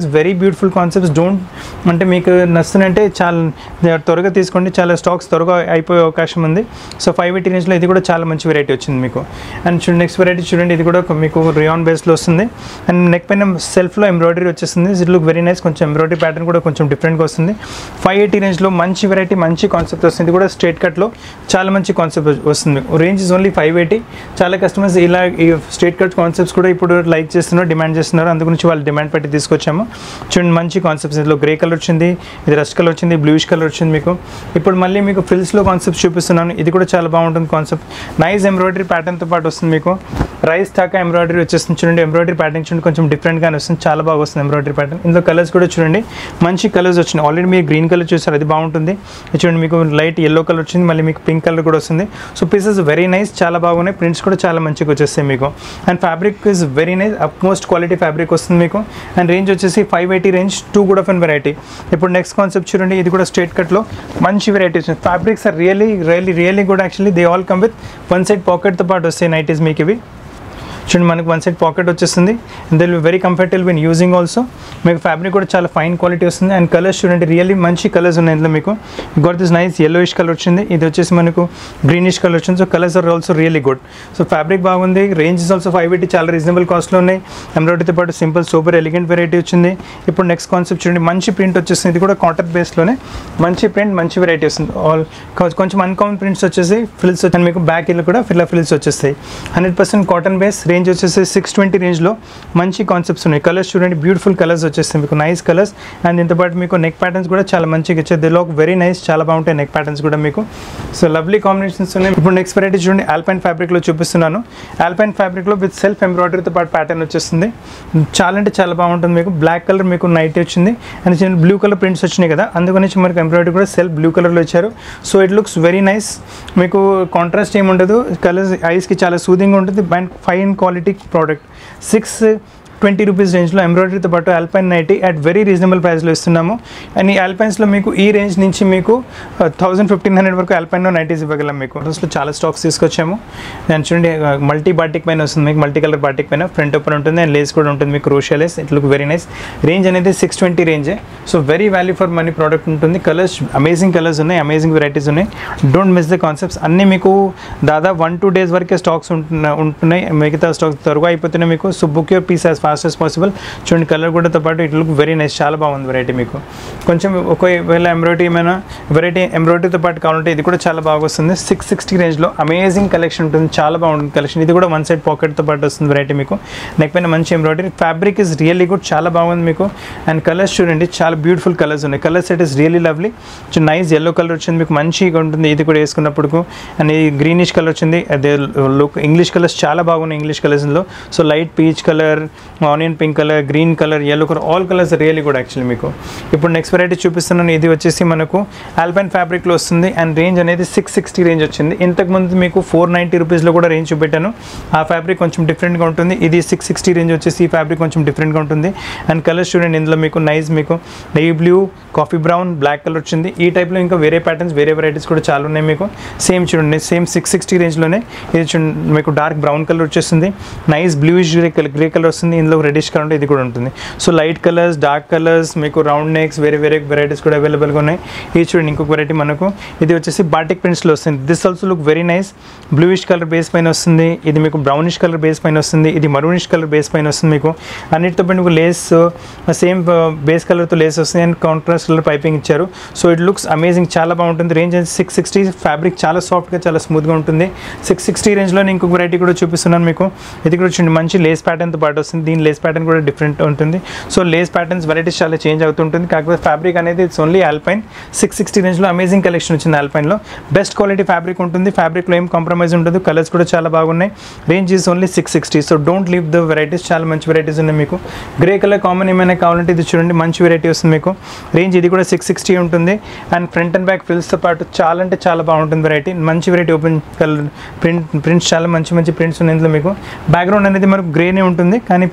beautiful concepts don't అంటే మీకు నచ్చుతుందంటే చాలా త్వరగా తీసుకోండి చాలా స్టాక్స్ త్వరగా అయిపోయే అవకాశం ఉంది సో ఫైవ్ ఎయిటీ రేంజ్లో ఇది కూడా చాలా మంచి వెరైటీ వచ్చింది మీకు అండ్ చూడండి నెక్స్ట్ వెరైటీ చూడండి ఇది కూడా ఒక మీకు రియాన్ బేస్లో వస్తుంది అండ్ నెక్ పైన సెల్ఫ్లో ఎంబ్రాయిడరీ వచ్చేస్తుంది ఇట్ లుక్ వెరీ నైస్ కొంచెం ఎంబ్రాయిడరీ ప్యాటర్న్ కూడా కొంచెం డిఫరెంట్గా వస్తుంది ఫైవ్ ఎయిటీ రేంజ్లో మంచి వెరైటీ మంచి కాన్సెప్ట్ వస్తుంది ఇది కూడా స్ట్రేట్ కట్లో చాలా మంచి కాన్సెప్ట్ వస్తుంది range is only five eighty చాలా కస్టమర్స్ ఇలా ఈ స్ట్రేట్ కట్ కాన్సెప్ట్స్ కూడా ఇప్పుడు లైక్ చేస్తున్నారు డిమాండ్ చేస్తున్నారు అందు గురించి వాళ్ళు డిమాండ్ పెట్టి తీసుకొచ్చాము చూడండి మంచి కాన్సెప్ట్స్ ఇందులో గ్రే కలర్ వచ్చింది ఇది రస్ట్ కలర్ వచ్చింది బ్లూయిష్ కలర్ వచ్చింది మీకు ఇప్పుడు మళ్ళీ మీకు ఫ్రిల్స్లో కాన్సెప్ట్ చూపిస్తున్నాను ఇది కూడా చాలా బాగుంటుంది కాన్సెప్ట్ నైస్ ఎంబ్రాయిడరీ ప్యాటర్న్తో పాటు వస్తుంది మీకు రైస్ దాకా ఎంబ్రాయిడరీ వచ్చేస్తుంది చూడండి ఎంబ్రాయిడరీ ప్యాటర్న్ చూడండి కొంచెం డిఫరెంట్గానే వస్తుంది చాలా బాగా వస్తుంది ఎంబ్రాయిడరీ ప్యాటర్న్ ఇందులో కలర్స్ కూడా చూడండి మంచి కలర్స్ వచ్చినాయి ఆల్రెడీ మీరు గ్రీన్ కలర్ చూసారు అది బాగుంటుంది ఇది చూడండి మీకు లైట్ ఎల్లో కలర్ వచ్చింది మళ్ళీ మీకు పింక్ కలర్ కూడా వస్తుంది సో పీసెస్ వెరీ నైస్ చాలా బాగున్నాయి ప్రింట్స్ కూడా చాలా మంచిగా వచ్చేస్తాయి మీకు and fabric is very nice upmost quality fabric వస్తుంది మీకు అండ్ రేంజ్ వచ్చేసి ఫైవ్ ఎయిటీ రేంజ్ టూ కూడా ఫన్ వెరైటీ ఇప్పుడు నెక్స్ట్ కాన్సెప్ట్ చూడండి ఇది కూడా స్ట్రేట్ కట్లో మంచి వెరైటీ వచ్చింది fabrics are really really really కూడా actually they all come with one side పాకెట్తో పాటు వస్తాయి నైటీస్ మీకు ఇవి చూడండి మనకు వన్ సైడ్ పాకెట్ వచ్చేస్తుంది they will very comfortable win using also మీకు ఫ్యాబ్రిక్ కూడా చాలా ఫైన్ క్వాలిటీ వస్తుంది అండ్ కలర్స్ చూడండి రియల్లీ మంచి కలర్స్ ఉన్నాయి ఇందులో మీకు got this nice yellowish colour వచ్చింది ఇది వచ్చేసి మనకు గ్రీనిష్ కలర్ వచ్చింది so colours are also really good so fabric బాగుంది range is also five eighty చాలా రీజనబుల్ కాస్ట్లో ఉన్నాయి ఎంబ్రాయిడరీతో పాటు సింపుల్ సూపర్ ఎలిగెంట్ వెరైటీ వచ్చింది ఇప్పుడు నెక్స్ట్ కాన్సెప్ట్ చూడండి మంచి ప్రింట్ వచ్చేస్తుంది ఇది కూడా కాటన్ బేస్లోనే మంచి ప్రింట్ మంచి వెరైటీ వస్తుంది ఆల్ కొంచెం అన్కామన్ ప్రింట్స్ వచ్చేసి ఫిల్స్ వచ్చి మీకు బ్యాక్ ఇల్లు కూడా ఫిల్ ఫిల్స్ వచ్చేస్తాయి hundred percent cotton base range వచ్చేసి సిక్స్ ట్వంటీ రేంజ్లో మంచి కాన్సెప్ట్స్ ఉన్నాయి కలర్స్ చూడండి బ్యూటిఫుల్ కలర్స్ వచ్చేస్తాయి మీకు నైస్ కలర్స్ అండ్ దీంతో పాటు మీకు నెక్ ప్యాటర్న్స్ కూడా చాలా మంచిగా ఇచ్చారు దిలో వెరీ నైస్ చాలా బాగుంటాయి నెక్ ప్యాటర్న్స్ కూడా మీకు సో లవ్లీ కాంబినేషన్స్ ఉన్నాయి ఇప్పుడు నెక్స్ట్ వెరైటీ చూడండి ఆల్పైన్ ఫ్యాబ్రిక్లో చూపిస్తున్నాను ఆల్పైన్ ఫ్యాబ్రిక్లో విత్ సెల్ఫ్ ఎంబ్రాయిడరీతో పాటు ప్యాటర్న్ వచ్చేస్తుంది చాలా అంటే చాలా బాగుంటుంది మీకు బ్లాక్ కలర్ మీకు నైట్ వచ్చింది అండ్ చిన్న బ్లూ కలర్ ప్రింట్స్ వచ్చినాయి కదా అందుకని మనకి ఎంబ్రాయిడరీ కూడా సెల్ఫ్ బ్లూ కలర్లో ఇచ్చారు so it looks very nice మీకు కాంట్రాస్ట్ ఏమి ఉండదు కలర్స్ ఐస్కి చాలా సూదింగ్ ఉంటుంది and fine quality product six twenty rupees రేంజ్లో ఎంబ్రాయిడరీతో పాటు alpine nighty at very reasonable ప్రైస్లో ఇస్తున్నాము అండ్ ఈ ఆల్పైన్స్లో మీకు ఈ రేంజ్ నుంచి మీకు థౌసండ్ ఫిఫ్టీన్ హండ్రెడ్ వరకు ఆల్పైన్లో నైటీస్ ఇవ్వగలం మీకు అసలు చాలా స్టాక్స్ తీసుకొచ్చాము దాని చూడండి మల్టీ బాటిక్ పైన వస్తుంది మీకు మల్టీ కలర్ బాటిక్ పైన ఫ్రంట్ ఓపెన్ ఉంటుంది అండ్ లేస్ కూడా ఉంటుంది మీకు crochet lace it look very nice range అనేది సిక్స్ ట్వంటీ రేంజే so very value for money product ఉంటుంది కలర్స్ అమేజింగ్ కలర్స్ ఉన్నాయి అమేజింగ్ వెరైటీస్ ఉన్నాయి డోంట్ మిస్ ద కాన్సెప్ట్స్ అన్నీ మీకు దాదాపు వన్ టూ డేస్ వరకే స్టాక్స్ ఉంటున్నా ఉంటున్నాయి మిగతా స్టాక్స్ త్వరగా అయిపోతున్నాయి మీకు so book your piece as fast as possible చూడండి కలర్ కూడాతో పాటు ఇట్ లుక్ వెరీ నైస్ చాలా బాగుంది వెరైటీ మీకు కొంచెం ఒకవేళ ఎంబ్రాయిడరీ ఏమైనా వెరైటీ ఎంబ్రాయిడరీతో పాటు కావాలంటే ఇది కూడా చాలా బాగా వస్తుంది సిక్స్ సిక్స్టీ రేంజ్లో అమేజింగ్ కలెక్షన్ ఉంటుంది చాలా బాగుంటుంది కలెక్షన్ ఇది కూడా వన్ సైడ్ పాకెట్తో పాటు వస్తుంది వెరైటీ మీకు నెక్ పైన మంచి embroidery fabric is really good చాలా బాగుంది మీకు అండ్ కలర్స్ చూడండి చాలా బ్యూటిఫుల్ కలర్స్ ఉన్నాయి colour set is really lovely nice yellow colour వచ్చింది మీకు మంచిగా ఉంటుంది ఇది కూడా వేసుకున్నప్పుడు అండ్ ఈ గ్రీనిష్ కలర్ వచ్చింది అదే లుక్ ఇంగ్లీష్ కలర్స్ చాలా బాగున్నాయి ఇంగ్లీష్ కలర్స్లో so light peach colour onion pink colour green colour yellow colour all colours really good actually మీకు ఇప్పుడు నెక్స్ట్ వెరైటీ చూపిస్తున్నాను ఇది వచ్చేసి మనకు ఆల్పైన్ ఫ్యాబ్రిక్లో వస్తుంది అండ్ రేంజ్ అనేది సిక్స్ సిక్స్టీ రేంజ్ వచ్చింది ఇంతకుముందు మీకు ఫోర్ నైంటీ రూపీస్లో కూడా రేంజ్ చూపెట్టాను ఆ ఫ్యాబ్రిక్ కొంచెం డిఫరెంట్గా ఉంటుంది ఇది సిక్స్ సిక్స్టీ రేంజ్ వచ్చేసి ఈ ఫ్యాబ్రిక్ కొంచెం డిఫరెంట్గా ఉంటుంది అండ్ కలర్స్ చూడండి ఇందులో మీకు నైస్ మీకు నెయ్యి blue coffee brown black colour వచ్చింది ఈ టైప్లో ఇంకా వేరే ప్యాటర్న్స్ వేరే వెరైటీస్ కూడా చాలా ఉన్నాయి మీకు సేమ్ చూడండి సేమ్ సిక్స్ సిక్స్టీ రేంజ్లోనే ఇది చూడండి మీకు డార్క్ బ్రౌన్ కలర్ వచ్చేస్తుంది nice bluish grey colour grey colour వస్తుంది ఇందులో రెడిష్ కలర్ ఉంటే ఇది కూడా ఉంటుంది so light colours dark colours మీకు రౌండ్ నెక్స్ వేరే వేరే వెరైటీస్ కూడా అవైలబుల్గా ఉన్నాయి ఇది చూడండి ఇంకొక వెరైటీ మనకు ఇది వచ్చేసి బాటిక్ ప్రింట్స్లో వస్తుంది this also look very nice bluish colour base పైన వస్తుంది ఇది మీకు బ్రౌనిష్ కలర్ బేస్ పైన వస్తుంది ఇది మరూనిష్ కలర్ బేస్ పైన వస్తుంది మీకు అన్నిటితో పాటు మీకు లేస్ సేమ్ బేస్ కలర్తో లేస్ వస్తుంది అండ్ కాంట్రాస్ట్ కలర్ పైపింగ్ ఇచ్చారు సో ఇట్ లుక్స్ అమేజింగ్ చాలా బాగుంటుంది రేంజ్ సిక్స్ సిక్స్టీ ఫ్యాబ్రిక్ చాలా సాఫ్ట్గా చాలా స్మూత్గా ఉంటుంది సిక్స్ సిక్స్టీ రేంజ్లో నేను ఇంకొక వెరైటీ కూడా చూపిస్తున్నాను మీకు ఇది కూడా చూడండి మంచి లేస్ ప్యాటర్న్తో పాటు వస్తుంది దీని లేస్ ప్యాటర్న్ కూడా డిఫరెంట్ ఉంటుంది సో లేస్ ప్యాటర్న్స్ వెరైటీస్ చాలా చేంజ్ అవుతుంటుంది కాకపోతే ఫ్యాబ్రిక్ అనేది it's only alpine six sixty రేంజ్లో అమేజింగ్ కలెక్షన్ వచ్చింది ఆల్పైన్లో బెస్ట్ క్వాలిటీ ఫ్యాబ్రిక్ ఉంటుంది ఫ్యాబ్రిక్లో ఏం కాంప్రమైజ్ ఉండదు కలర్స్ కూడా చాలా బాగున్నాయి range is only six sixty so don't leave the varieties చాలా మంచి వెరైటీస్ ఉన్నాయి మీకు గ్రే కలర్ కామన్ ఏమైనా కావాలంటే ఇది చూడండి మంచి వెరైటీ వస్తుంది మీకు రేంజ్ ఇది కూడా సిక్స్ సిక్స్టీ ఉంటుంది అండ్ ఫ్రంట్ అండ్ బ్యాక్ ఫిల్స్తో పాటు చాలా అంటే చాలా బాగుంటుంది వెరైటీ మంచి variety open colour print prints చాలా మంచి మంచి ప్రింట్స్ ఉన్నాయి ఇందులో మీకు బ్యాక్గ్రౌండ్ అనేది మనకు గ్రేనే ఉంటుంది కానీ ప్రింట్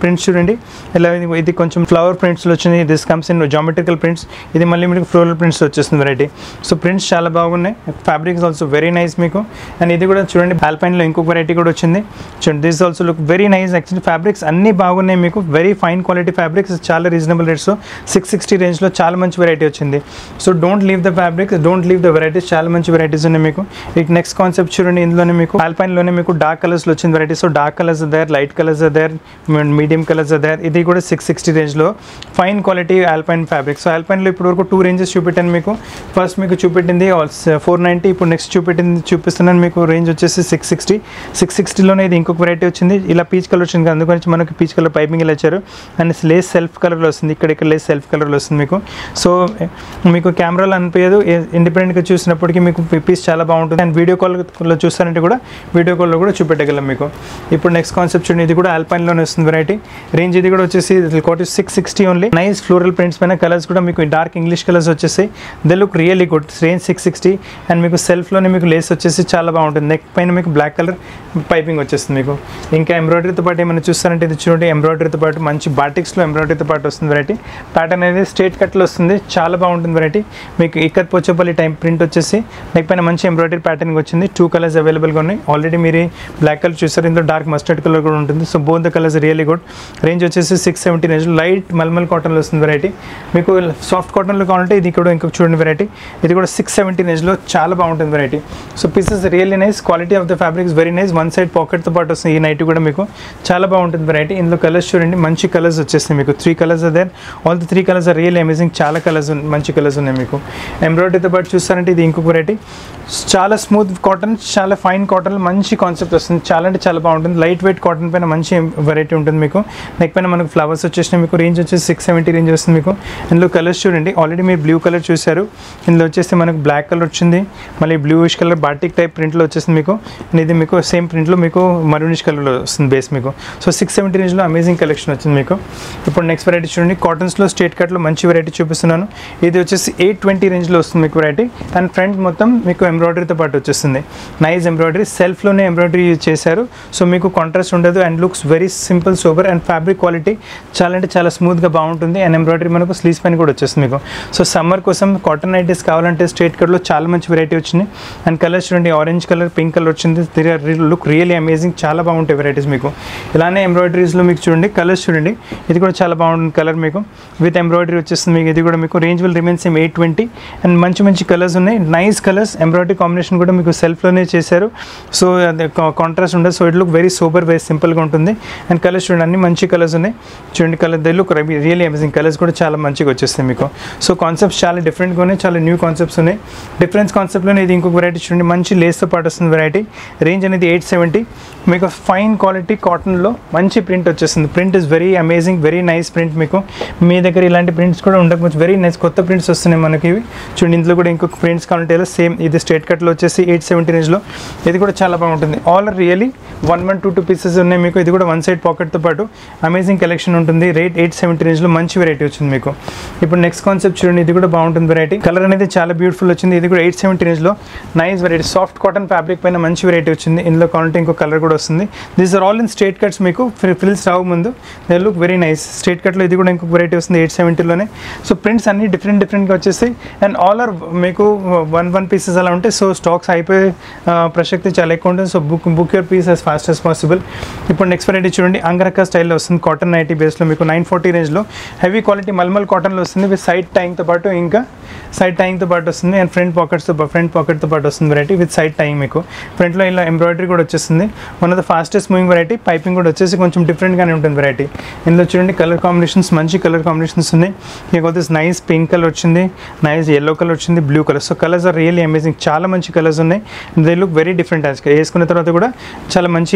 ప్రింట్స్ చూడండి ఇలా ఇది- ఇది కొంచెం ఫ్లవర్ ప్రింట్స్లో వచ్చింది this comes in geometrical prints ఇది మళ్ళీ మీకు ఫ్లోరల్ ప్రింట్స్ వచ్చేస్తుంది వెరైటీ సో ప్రింట్స్ చాలా బాగున్నాయి ఫ్యాబ్రిక్స్ ఆల్సో వెరీ నైస్ మీకు అండ్ ఇది కూడా చూడండి ఆల్పైన్లో ఇంకొక వెరైటీ కూడా వచ్చింది చూడండి this also look very nice actually fabrics అన్నీ బాగున్నాయి మీకు వెరీ ఫైన్ క్వాలిటీ ఫ్యాబ్రిక్స్ చాలా రీజనబుల్ రేట్స్ సిక్స్ సిక్స్టీ రేంజ్లో చాలా మంచి వెరైటీ వచ్చింది so don't leave the fabrics don't leave the varieties చాలా మంచి వెరైటీస్ ఉన్నాయి మీకు ఇక నెక్స్ట్ కాన్సెప్ట్ చూడండి ఇందులోనే మీకు ఆల్పైన్లోనే మీకు డార్క్ కలర్స్లో వచ్చింది variety so dark colours there light colours there medium colours there ఇది కూడా సిక్స్ సిక్స్టీ రేంజ్లో fine quality alpine fabric so ఆల్పైన్లో ఇప్పుడు వరకు టూ రేంజెస్ చూపెట్టాను మీకు ఫస్ట్ మీకు చూపెట్టింది ఫోర్ నైంటీ ఇప్పుడు నెక్స్ట్ చూపెట్టింది చూపిస్తున్నాను మీకు రేంజ్ వచ్చేసి సిక్స్ సిక్స్టీ సిక్స్ సిక్స్టీలోనే ఇది ఇంకొక వెరైటీ వచ్చింది ఇలా పీచ్ కలర్ వచ్చింది కదా, అందుగురించి మనకి పీచ్ కలర్ పైపింగ్ ఇలా ఇచ్చారు అండ్ లేస్ సెల్ఫ్ కలర్లో వస్తుంది ఇక్కడ ఇక్కడ లేస్ సెల్ఫ్ కలర్లో వస్తుంది మీకు సో మీకు కెమెరాలో అనిపించదు ఇండిపెండెంట్గా చూసినప్పటికీ మీకు పీస్ చాలా బాగుంటుంది అండ్ వీడియో కాల్లో చూస్తారంటే కూడా వీడియో కాల్లో కూడా చూపెట్టగలం మీకు ఇప్పుడు నెక్స్ట్ కాన్సెప్ట్ చూడండి ఇది కూడా ఆల్పైన్లోనే వస్తుంది వెరైటీ రేంజ్ ఇది కూడా వచ్చేసి కోటి six sixty only nice floral prints పైన కలర్స్ కూడా మీకు డార్క్ ఇంగ్లీష్ కలర్స్ వచ్చేసి they look really good range six sixty and మీకు సెల్ఫ్లోనే మీకు లేస్ వచ్చేసి చాలా బాగుంటుంది నెక్ పైన మీకు బ్లాక్ కలర్ పైపింగ్ వచ్చేస్తుంది మీకు ఇంకా ఎంబ్రాయిడరీతో పాటు ఏమైనా చూస్తారంటే ఇది చూడండి ఎంబ్రాయిడరీతో పాటు మంచి బాటిక్స్లో ఎంబ్రాయిడరీతో పాటు వస్తుంది వెరైటీ ప్యాటర్న్ అనేది స్ట్రేట్ కట్లో వస్తుంది చాలా బాగుంటుంది వెరైటీ మీకు ఇక్కత్ పోచపల్లి టైం ప్రింట్ వచ్చేసి నెక్ పైన మంచి ఎంబ్రాయిడరీ ప్యాటర్న్ వచ్చింది టూ కలర్స్ అవైలబుల్గా ఉన్నాయి ఆల్రెడీ మీరు బ్లాక్ కలర్ చూసారు ఇందులో డార్క్ మస్టర్డ్ కలర్ కూడా ఉంటుంది so both the colours really good range వచ్చేసి six seventy range light mulmul కాటన్లో వస్తుంది వెరైటీ మీకు సాఫ్ట్ కాటన్లో కావాలంటే ఇది కూడా ఇంకొక చూడండి వెరైటీ ఇది కూడా సిక్స్ సెవెంటీ రేంజ్లో చాలా బాగుంటుంది variety so pieces really nice quality of the fabrics very nice one side పాకెట్తో పాటు వస్తుంది ఈ నైట్ కూడా మీకు చాలా బాగుంటుంది వెరైటీ ఇందులో కలర్స్ చూడండి మంచి కలర్స్ వచ్చేస్తాయి మీకు three colours there all the three colours are real amazing చాలా కలర్స్ మంచి కలర్స్ ఉన్నాయి మీకు ఎంబ్రాయిడరీతో పాటు చూస్తారంటే ఇది ఇంకొక వెరైటీ చాలా స్మూత్ కాటన్ చాలా ఫైన్ కాటన్ మంచి కాన్సెప్ట్ వస్తుంది చాలా అంటే చాలా బాగుంటుంది లైట్ వెయిట్ కాటన్ పైన మంచి వెరైటీ ఉంటుంది మీకు నెక్ పైన మనకు ఫ్లవర్స్ వచ్చేసినాయి మీకు రేంజ్ వచ్చేసి సిక్స్ సెవెంటీ రేంజ్ వస్తుంది మీకు ఇందులో కలర్స్ చూడండి ఆల్రెడీ మీరు బ్లూ కలర్ చూశారు ఇందులో వచ్చేసి మనకు బ్లాక్ కలర్ వచ్చింది మళ్ళీ బ్లూయిష్ కలర్ బాటిక్ టైప్ ప్రింట్లో వచ్చేసింది మీకు అండ్ ఇది మీకు సేమ్ ప్రింట్లో మీకు మరూనిష్ కలర్లో వస్తుంది బేస్ మీకు సో సిక్స్ సెవెంటీ రేంజ్లో అమేజింగ్ కలెక్షన్ వచ్చింది మీకు ఇప్పుడు నెక్స్ట్ వెరైటీ చూడండి కాటన్స్లో స్టేట్ కట్లో మంచి వెరైటీ చూపిస్తున్నాను ఇది వచ్చేసి ఎయిట్ ట్వంటీ రేంజ్లో వస్తుంది మీకు వెరైటీ అండ్ ఫ్రంట్ మొత్తం మీకు ఎంబ్రాయిడరీతో పాటు వచ్చేస్తుంది నైస్ ఎంబ్రాయిడరీ సెల్ఫ్లోనే ఎంబ్రాయిడరీ యూజ్ చేశారు సో మీకు కాంట్రాస్ట్ ఉండదు and looks very simple sober and fabric quality చాలా అంటే చాలా స్మూత్గా బాగుంటుంది అండ్ ఎంబ్రాయిడరీ మనకు స్లీవ్స్ పైన కూడా వచ్చేస్తుంది మీకు సో సమ్మర్ కోసం కాటన్ నైటీస్ కావాలంటే స్ట్రేట్ కట్లో చాలా మంచి వెరైటీ వచ్చింది అండ్ కలర్స్ చూడండి ఆరెంజ్ కలర్ పింక్ కలర్ వచ్చింది లుక్ రియల్లీ అమేజింగ్ చాలా బాగుంటాయి వెరైటీస్ మీకు ఇలానే ఎంబ్రాయిడరీస్లో మీకు చూడండి కలర్స్ చూడండి ఇది కూడా చాలా బాగుంటుంది కలర్ మీకు విత్ ఎంబ్రాయిడరీ వచ్చేస్తుంది మీకు ఇది కూడా మీకు range will remain same eight twenty and మంచి మంచి కలర్స్ ఉన్నాయి నైస్ కలర్స్ ఎంబ్రాయిడరీ కాంబినేషన్ కూడా మీకు సెల్ఫ్లోనే చేశారు సో అది కాంట్రాస్ట్ ఉండదు so it look very super very సింపుల్గా ఉంటుంది అండ్ కలర్స్ చూడండి అన్ని మంచి కలర్స్ ఉన్నాయి చూడండి colour they look really amazing colours కూడా చాలా మంచిగా వచ్చేస్తాయి మీకు సో కాన్సెప్ట్స్ చాలా డిఫరెంట్గా ఉన్నాయి చాలా న్యూ కాన్సెప్ట్స్ ఉన్నాయి డిఫరెన్స్ కాన్సెప్ట్లోనే ఇది ఇంకొక వెరైటీ చూడండి మంచి లేస్తో పాటు వస్తుంది వెరైటీ రేంజ్ అనేది ఎయిట్ సెవెంటీ మీకు ఫైన్ క్వాలిటీ కాటన్లో మంచి ప్రింట్ వచ్చేస్తుంది print is very amazing very nice print మీకు మీ దగ్గర ఇలాంటి ప్రింట్స్ కూడా ఉండకపోవచ్చు వెరీ నైస్ కొత్త ప్రింట్స్ వస్తున్నాయి మనకి ఇవి చూడండి ఇందులో కూడా ఇంకొక ప్రింట్స్ కావాలంటే సేమ్ ఇది స్ట్రేట్ కట్లో వచ్చేసి ఎయిట్ సెవెంటీ రేంజ్లో ఇది కూడా చాలా బాగుంటుంది all really one one two two pieces ఉన్నాయి మీకు ఇది కూడా వన్ సైడ్ పాకెట్తో పాటు అమేజింగ్ కలెక్షన్ ఉంటుంది రేట్ ఎయిట్ సెవెంటీ రేంజ్లో మంచి వెరైటీ వచ్చింది మీకు ఇప్పుడు నెక్స్ట్ కాన్సెప్ట్ చూడండి ఇది కూడా బాగుంటుంది వెరైటీ కలర్ అనేది చాలా బ్యూటిఫుల్ వచ్చింది ఇది కూడా ఎయిట్ సెవెంటీ రేంజ్లో nice variety soft cotton fabric పైన మంచి వెరైటీ వచ్చింది ఇందులో కావాలంటే ఇంకో కలర్ కూడా వస్తుంది these are all in straight cuts మీకు ఫ్రిల్స్ రావు ముందు they look very nice straight కట్లో ఇది కూడా ఇంకొక వెరైటీ వస్తుంది ఎయిట్ సెవెంటీలోనే సో ప్రింట్స్ అన్ని డిఫరెంట్ డిఫరెంట్గా వచ్చేస్తాయి అండ్ ఆల్ ఆర్ మీకు వన్ వన్ పీసెస్ అలా ఉంటాయి సో స్టాక్స్ అయిపోయే ఆ, ప్రసక్తి చాలా ఎక్కువ ఉంటుంది so book book your piece as fast as possible ఇప్పుడు నెక్స్ట్ వెరైటీ చూడండి అంగరక్క స్టైల్లో వస్తుంది కాటన్ నైటీ బేస్లో మీకు నైన్ ఫార్టీ రేంజ్లో హెవీ క్వాలిటీ మల్మల్ కాటన్లో వస్తుంది విత్ సైడ్ టైంగ్తో పాటు ఇంకా సైడ్ టైంగ్తో పాటు వస్తుంది అండ్ ఫ్రంట్ పాకెట్స్తో ఫ్రంట్ పాకెట్తో పాటు వస్తుంది వెరైటీ విత్ సైడ్ టైం మీకు ఫ్రంట్లో ఇలా ఎంబ్రాయిడరీ కూడా వచ్చేస్తుంది one of the fastest moving variety piping కూడా వచ్చేసి కొంచెం డిఫరెంట్గానే ఉంటుంది వెరైటీ ఇందులో చూడండి కలర్ కాంబినేషన్స్ మంచి కలర్ కాంబినేషన్స్ ఉన్నాయి మీకు వచ్చేసి నైస్ పింక్ కలర్ వచ్చింది నైస్ ఎల్లో కలర్ వచ్చింది blue colour so colours are really amazing చాలా మంచి కలర్స్ ఉన్నాయి they look very different as వేసుకున్న తర్వాత కూడా చాలా మంచి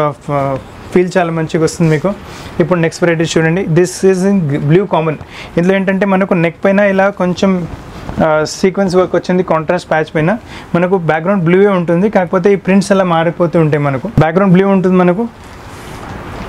ఫీల్ చాలా మంచిగా వస్తుంది మీకు ఇప్పుడు నెక్స్ట్ వెరైటీ చూడండి this is in blue common ఇందులో ఏంటంటే మనకు నెక్ పైన ఇలా కొంచెం సీక్వెన్స్ వర్క్ వచ్చింది కాంట్రాస్ట్ ప్యాచ్ పైన మనకు బ్యాక్గ్రౌండ్ బ్లూవే ఉంటుంది కాకపోతే ఈ ప్రింట్స్ అలా మారిపోతూ ఉంటాయి మనకు బ్యాక్గ్రౌండ్ బ్లూ ఉంటుంది మనకు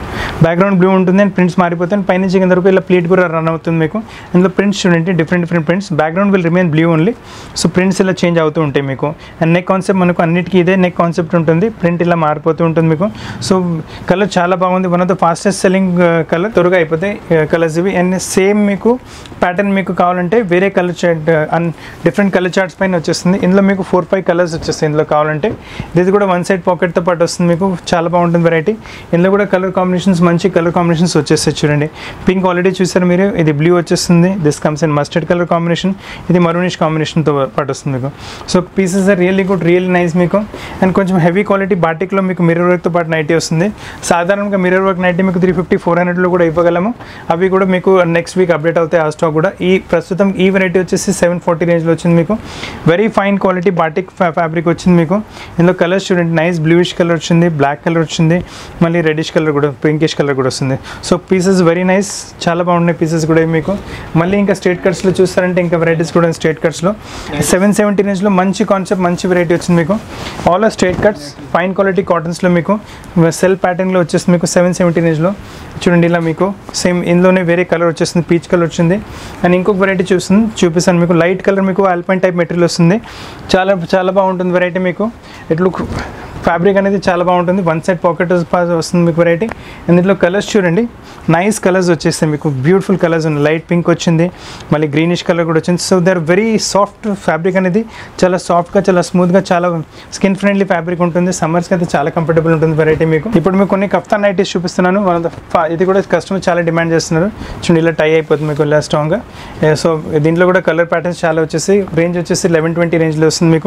బ్యాక్గ్రౌండ్ బ్లూ ఉంటుంది అండ్ ప్రింట్స్ మారిపోతాయి అండ్ పైనుంచి కింద వరకు ఇలా ప్లేట్ కూడా రన్ అవుతుంది మీకు ఇందులో ప్రింట్స్ చూడండి different different prints background will remain blue only so prints ఇలా చేంజ్ అవుతూ ఉంటాయి మీకు అండ్ నెక్ కాన్సెప్ట్ మనకు అన్నిటికీ ఇదే నెక్ కాన్సెప్ట్ ఉంటుంది ప్రింట్ ఇలా మారిపోతూ ఉంటుంది మీకు సో కలర్ చాలా బాగుంది one of the fastest selling colour త్వరగా అయిపోతాయి కలర్స్ ఇవి అండ్ సేమ్ మీకు ప్యాటర్న్ మీకు కావాలంటే వేరే colour chart on different colour charts పైన వచ్చేస్తుంది ఇందులో మీకు ఫోర్ ఫైవ్ కలర్స్ వచ్చేస్తాయి ఇందులో కావాలంటే ఇది కూడా వన్ సైడ్ పాకెట్తో పాటు వస్తుంది మీకు చాలా బాగుంటుంది వెరైటీ ఇందులో కూడా కలర్ కాంబినేషన్స్ మంచి కలర్ కాంబినేషన్స్ వచ్చేస్తాయి చూడండి పింక్ ఆల్రెడీ చూసారు మీరు ఇది బ్లూ వచ్చేస్తుంది this comes in mustard colour combination ఇది మరూనిష్ కాంబినేషన్తో పాటు వస్తుంది మీకు so pieces are really good really nice మీకు అండ్ కొంచెం హెవీ క్వాలిటీ బాటిక్లో మీకు మిర్రర్ వర్క్తో పాటు నైటీ వస్తుంది సాధారణంగా మిర్రర్ వర్క్ నైటీ మీకు త్రీ ఫిఫ్టీ ఫోర్ హండ్రెడ్లో కూడా ఇవ్వగలము అవి కూడా మీకు నెక్స్ట్ వీక్ అప్డేట్ అవుతాయి ఆ స్టాక్ కూడా ఈ ప్రస్తుతం ఈ వెరైటీ వచ్చేసి సెవెన్ ఫార్టీ రేంజ్లో వచ్చింది మీకు very fine quality batik fabric వచ్చింది మీకు ఇందులో కలర్స్ చూడండి నైస్ బ్లూయిష్ కలర్ వచ్చింది బ్లాక్ కలర్ వచ్చింది మళ్ళీ రెడిష్ కలర్ కూడా పింకిష్ కలర్ కూడా వస్తుంది సో పీసెస్ వెరీ నైస్ చాలా బాగున్నాయి పీసెస్ కూడా ఇవి మీకు మళ్ళీ ఇంకా స్టేట్ కట్స్లో చూస్తారంటే ఇంకా వెరైటీస్ కూడా స్టేట్ కట్స్లో సెవెన్ సెవెంటీ రేంజ్లో మంచి కాన్సెప్ట్ మంచి వెరైటీ వచ్చింది మీకు all are straight cuts fine quality కాటన్స్లో మీకు సెల్ ప్యాటర్న్లో వచ్చేస్తుంది మీకు సెవెన్ సెవెంటీ రేంజ్లో చూడండి ఇలా మీకు సేమ్ ఇందులోనే వేరే కలర్ వచ్చేస్తుంది పీచ్ కలర్ వచ్చింది అండ్ ఇంకొక వెరైటీ చూస్తుంది చూపిస్తాను మీకు లైట్ కలర్ మీకు ఆల్పైన్ టైప్ మెటీరియల్ వస్తుంది చాలా చాలా బాగుంటుంది వెరైటీ మీకు ఇట్లు ఫ్యాబ్రిక్ అనేది చాలా బాగుంటుంది వన్ సైడ్ పాకెట్ వస్తుంది మీకు వెరైటీ అండ్ దీంట్లో కలర్స్ చూడండి నైస్ కలర్స్ వచ్చేస్తాయి మీకు బ్యూటిఫుల్ కలర్స్ ఉన్నాయి లైట్ పింక్ వచ్చింది మళ్ళీ గ్రీనిష్ కలర్ కూడా వచ్చింది so they are very soft fabric అనేది చాలా సాఫ్ట్గా చాలా స్మూత్గా చాలా స్కిన్ ఫ్రెండ్లీ ఫ్యాబ్రిక్ ఉంటుంది సమ్మర్స్కి అయితే చాలా కంఫర్టబుల్ ఉంటుంది వెరైటీ మీకు ఇప్పుడు మీకు కొన్ని కఫ్తాన్ నైటీస్ చూపిస్తున్నాను వన్ ఆఫ్ ద ఇది కూడా కస్టమర్ చాలా డిమాండ్ చేస్తున్నారు చూడండి ఇలా టై అయిపోతుంది మీకు ఇలా స్ట్రాంగ్గా సో దీంట్లో కూడా కలర్ ప్యాటర్న్స్ చాలా వచ్చేసి రేంజ్ వచ్చేసి లెవెన్ ట్వంటీ రేంజ్లో వస్తుంది మీకు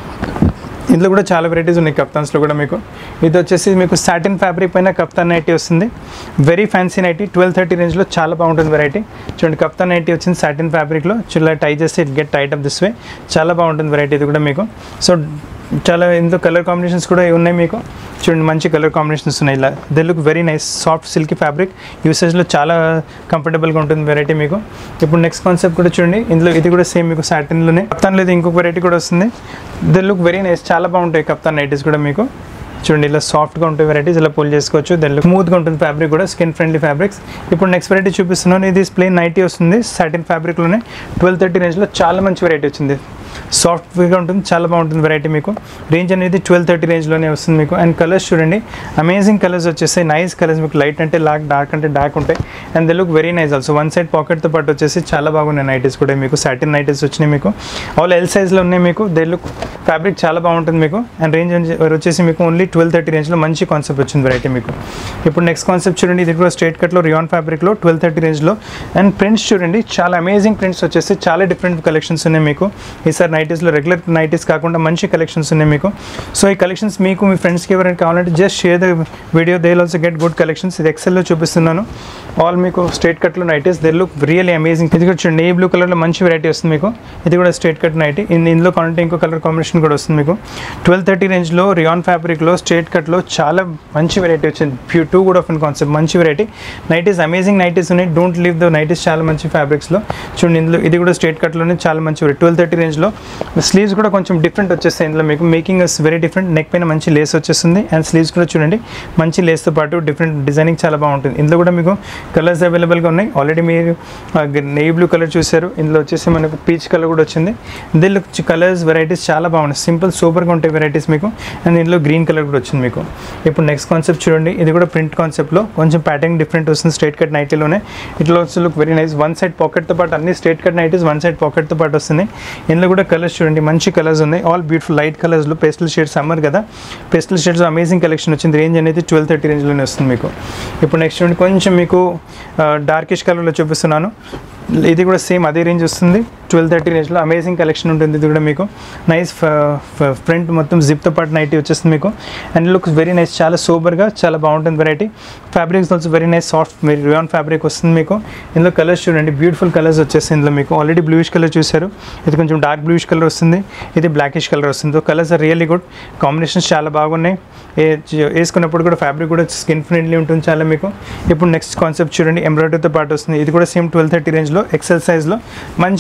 ఇందులో కూడా చాలా వెరైటీస్ ఉన్నాయి కప్తాన్స్లో కూడా మీకు ఇది వచ్చేసి మీకు సాటిన్ ఫ్యాబ్రిక్ పైన కప్తాన్ నైటీ వస్తుంది very fancy nightie twelve thirty రేంజ్లో చాలా బాగుంటుంది వెరైటీ చూడండి కప్తాన్ నైటీ వచ్చింది సాటిన్ ఫ్యాబ్రిక్లో చిల్ల టై చేస్తే it get tight off this way చాలా బాగుంటుంది వెరైటీ ఇది కూడా మీకు సో చాలా ఇందులో కలర్ కాంబినేషన్స్ కూడా ఉన్నాయి మీకు చూడండి మంచి కలర్ కాంబినేషన్స్ ఉన్నాయి ఇలా they look very nice soft silky fabric యూసేజ్లో చాలా కంఫర్టబుల్గా ఉంటుంది వెరైటీ మీకు ఇప్పుడు నెక్స్ట్ కాన్సెప్ట్ కూడా చూడండి ఇందులో ఇది కూడా సేమ్ మీకు సాటిన్లోనే కప్తాన్లో ఇది ఇంకొక వెరైటీ కూడా వస్తుంది దే లుక్ వెరీ నైస్ చాలా బాగుంటాయి కప్తాన్ నైటీస్ కూడా మీకు చూడండి ఇలా సాఫ్ట్గా ఉంటాయి వెరైటీస్ ఇలా పుల్ చేసుకోవచ్చు దాని స్మూత్గా ఉంటుంది ఫ్యాబ్రిక్ కూడా స్కిన్ ఫ్రెండ్లీ ఫ్యాబ్రిక్స్ ఇప్పుడు నెక్స్ట్ వెరైటీ చూపిస్తున్నాను ఇది ప్లెయిన్ నైటీ వస్తుంది సాటిన్ ఫ్యాబ్రిక్లోనే ట్వెల్వ్ థర్టీ రేంజ్లో చాలా మంచి వెరైటీ వచ్చింది సాఫ్ట్గా ఉంటుంది చాలా బాగుంటుంది వెరైటీ మీకు రేంజ్ అనేది ట్వెల్వ్ థర్టీ రేంజ్లోనే వస్తుంది మీకు అండ్ కలర్స్ చూడండి అమేజింగ్ కలర్స్ వచ్చేస్తాయి నైస్ కలర్స్ మీకు లైట్ అంటే లాక్ డార్క్ అంటే డార్క్ ఉంటాయి and they look very nice also one side పాకెట్తో పాటు వచ్చేసి చాలా బాగున్నాయి నైటీస్ కూడా మీకు సాటిన్ నైటీస్ వచ్చినాయి మీకు ఆల్ ఎల్ సైజ్లో ఉన్నాయి మీకు దే లుక్ ఫ్యాబ్రిక్ చాలా బాగుంటుంది మీకు అండ్ రేంజ్ వచ్చేసి మీకు ఓన్లీ ట్వెల్వ్ థర్టీ రేంజ్లో మంచి కాన్సెప్ట్ వచ్చింది వెరైటీ మీకు ఇప్పుడు నెక్స్ట్ కాన్సెప్ట్ చూడండి ఇది కూడా స్ట్రేట్ కట్లో రియాన్ ఫ్యాబ్రిక్లో ట్వెల్వ్ థర్టీ రేంజ్లో అండ్ ప్రింట్స్ చూడండి చాలా అమేజింగ్ ప్రింట్స్ వచ్చేసి చాలా డిఫరెంట్ కలెక్షన్స్ ఉన్నాయి మీకు ఈసారి నైటీస్లో రెగ్యులర్ నైటీస్ కాకుండా మంచి కలెక్షన్స్ ఉన్నాయి మీకు సో ఈ కలెక్షన్స్ మీకు మీ ఫ్రెండ్స్కి ఎవరైనా కావాలంటే just share the video they also get good collections ఇది ఎక్సెల్లో చూపిస్తున్నాను ఆల్ మీకు స్ట్రేట్ కట్లో nighties they look really amazing ఇది కూడా చూడండి ఏ బ్లూ కలర్లో మంచి వెరైటీ వస్తుంది మీకు ఇది కూడా స్ట్రేట్ కట్ నైటీ ఇన్ ఇందులో కావాలంటే ఇంకో కలర్ కాంబినేషన్ కూడా వస్తుంది మీకు ట్వెల్వ్ థర్టీ రేంజ్లో రియాన్ ఫ్యాబ్రిక్లో స్ట్రేట్ కట్లో చాలా మంచి వెరైటీ వచ్చింది ఫ్యూ టూ కూడా ఆఫ్ కాన్సెప్ట్ మంచి వెరైటీ నైటీస్ అమేజింగ్ నైటీస్ ఉన్నాయి డోంట్ లీవ్ ద నైటీస్ చాలా మంచి ఫ్యాబ్రిక్స్లో చూడండి ఇందులో ఇది కూడా స్ట్రేట్ కట్లోనే చాలా మంచి వెరైటీ ట్వెల్వ్ థర్టీ రేంజ్లో స్లీవ్స్ కూడా కొంచెం డిఫరెంట్ వచ్చేస్తాయి ఇందులో మీకు making is very different neck పైన మంచి లేస్ వచ్చేస్తుంది అండ్ స్లీవ్స్ కూడా చూడండి మంచి లేస్తో పాటు డిఫరెంట్ డిజైనింగ్ చాలా బాగుంటుంది ఇందులో కూడా మీకు కలర్స్ అవైలబుల్గా ఉన్నాయి ఆల్రెడీ మీరు నెయ్యి బ్లూ కలర్ చూసారు ఇందులో వచ్చేసి మనకు పీచ్ కలర్ కూడా వచ్చింది దీనిలో కలర్స్ వెరైటీస్ చాలా బాగున్నాయి సింపుల్ సూపర్గా ఉంటాయి వెరైటీస్ మీకు అండ్ ఇందులో గ్రీన్ కలర్ కూడా వచ్చింది మీకు ఇప్పుడు నెక్స్ట్ కాన్సెప్ట్ చూడండి ఇది కూడా ప్రింట్ కాన్సెప్ట్లో కొంచెం ప్యాటర్న్ డిఫరెంట్ వస్తుంది స్ట్రేట్ కట్ నైటీలోనే ఇట్లా వచ్చి look very nice one side పాకెట్తో పాటు అన్ని straight cut nighties one side పాకెట్తో పాటు వస్తుంది ఇందులో కూడా కలర్స్ చూడండి మంచి కలర్స్ ఉన్నాయి ఆల్ బ్యూటిఫుల్ లైట్ కలర్స్లో పేస్టల్ షేడ్స్ సమ్మర్ కదా పేస్టల్ షేడ్స్ అమేజింగ్ కలెక్షన్ వచ్చింది రేంజ్ అనేది ట్వెల్వ్ థర్టీ రేంజ్లోనే వస్తుంది మీకు ఇప్పుడు నెక్స్ట్ చూడండి కొంచెం మీకు డార్కిష్ కలర్లో చూపిస్తున్నాను ఇది కూడా సేమ్ అదే రేంజ్ వస్తుంది ట్వెల్వ్ థర్టీ రేంజ్లో అమేజింగ్ కలెక్షన్ ఉంటుంది ఇది కూడా మీకు నైస్ ఫ్రంట్ మొత్తం జిప్తో పాటు నైటీ వచ్చేస్తుంది మీకు అండ్ లుక్స్ వెరీ నైస్ చాలా సూపర్గా చాలా బాగుంటుంది variety fabrics also very nice soft మీరు రియాన్ ఫ్యాబ్రిక్ వస్తుంది మీకు ఇందులో కలర్స్ చూడండి బ్యూటిఫుల్ కలర్స్ వచ్చేస్తుంది ఇందులో మీకు ఆల్రెడీ బ్లూయిష్ కలర్ చూసారు ఇది కొంచెం డార్క్ బ్లూయిష్ కలర్ వస్తుంది ఇది బ్లాకిష్ కలర్ వస్తుంది colours are really good combinations చాలా బాగున్నాయి ఏ- వేసుకున్నప్పుడు కూడా ఫ్యాబ్రిక్ కూడా స్కిన్ ఫ్రెండ్లీ ఉంటుంది చాలా మీకు ఇప్పుడు నెక్స్ట్ కాన్సెప్ట్ చూడండి ఎంబ్రాయిడరీతో పాటు వస్తుంది ఇది కూడా సేమ్ ట్వెల్వ్ థర్టీ రేంజ్లో ఎక్సెల్ సైజ్లో మంచి కాన్సెప్ట్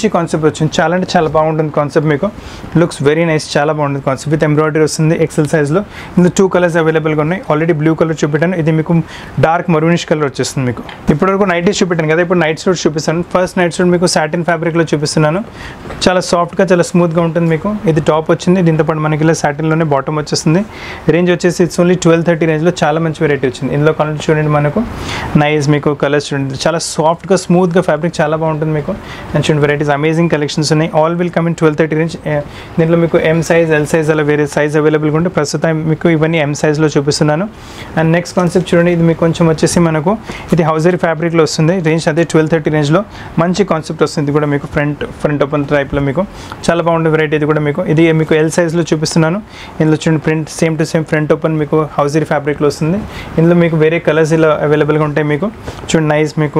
కాన్సెప్ట్ వచ్చింది చాలా అంటే చాలా బాగుంటుంది కాన్సెప్ట్ మీకు లుక్స్ వెరీ నైస్ చాలా బాగుంటుంది కాన్సెప్ట్ విత్ ఎంబ్రాయిడరీ వస్తుంది ఎక్సెల్ సైజ్లో ఇందులో టూ కలర్స్ అవైలబుల్గా ఉన్నాయి ఆల్రెడీ బ్లూ కలర్ చూపెట్టాను ఇది మీకు డార్క్ మరూనిష్ కలర్ వచ్చేస్తుంది మీకు ఇప్పటివరకు నైటీస్ చూపెట్టాను కదా ఇప్పుడు నైట్ సూట్ చూపిస్తాను ఫస్ట్ నైట్ సూట్ మీకు సాటిన్ ఫ్యాబ్రిక్లో చూపిస్తున్నాను చాలా సాఫ్ట్గా చాలా స్మూత్గా ఉంటుంది మీకు ఇది టాప్ వచ్చింది దీంతో పాటు మనకి ఇలా సాటిన్లోనే బాటమ్ వచ్చేస్తుంది రేంజ్ వచ్చేసి ఇట్స్ ఓన్లీ ట్వెల్వ్ థర్టీ రేంజ్లో చాలా మంచి వెరైటీ వచ్చింది ఇందులో కలర్ చూడండి మనకు నైస్ మీకు కలర్స్ చూడండి చాలా సాఫ్ట్గా స్మూత్గా ఫ్యాబ్రిక్ చాలా బాగుంటుంది మీకు అండ్ చూడండి వెరైటీస్ అమేజింగ్ కలెక్షన్స్ ఉన్నాయి all will come in twelve thirty range దీంట్లో మీకు ఎం సైజ్ ఎల్ సైజ్ అలా వేరే సైజ్ అవైలబుల్గా ఉంటే ప్రస్తుతం మీకు ఇవన్నీ ఎం సైజ్లో చూపిస్తున్నాను అండ్ నెక్స్ట్ కాన్సెప్ట్ చూడండి ఇది మీకు కొంచెం వచ్చేసి మనకు ఇది హౌజరీ ఫ్యాబ్రిక్లో వస్తుంది రేంజ్ అదే ట్వెల్వ్ థర్టీ రేంజ్లో మంచి కాన్సెప్ట్ వస్తుంది ఇది కూడా మీకు ఫ్రంట్ ఫ్రంట్ ఓపెన్ టైప్లో మీకు చాలా బాగుండే వెరైటీ ఇది కూడా మీకు ఇది మీకు ఎల్ సైజ్లో చూపిస్తున్నాను ఇందులో చూడండి print same to same front open మీకు హౌజరీ ఫ్యాబ్రిక్లో వస్తుంది ఇందులో మీకు వేరే కలర్స్ ఇలా అవైలబుల్గా ఉంటాయి మీకు చూడండి నైస్ మీకు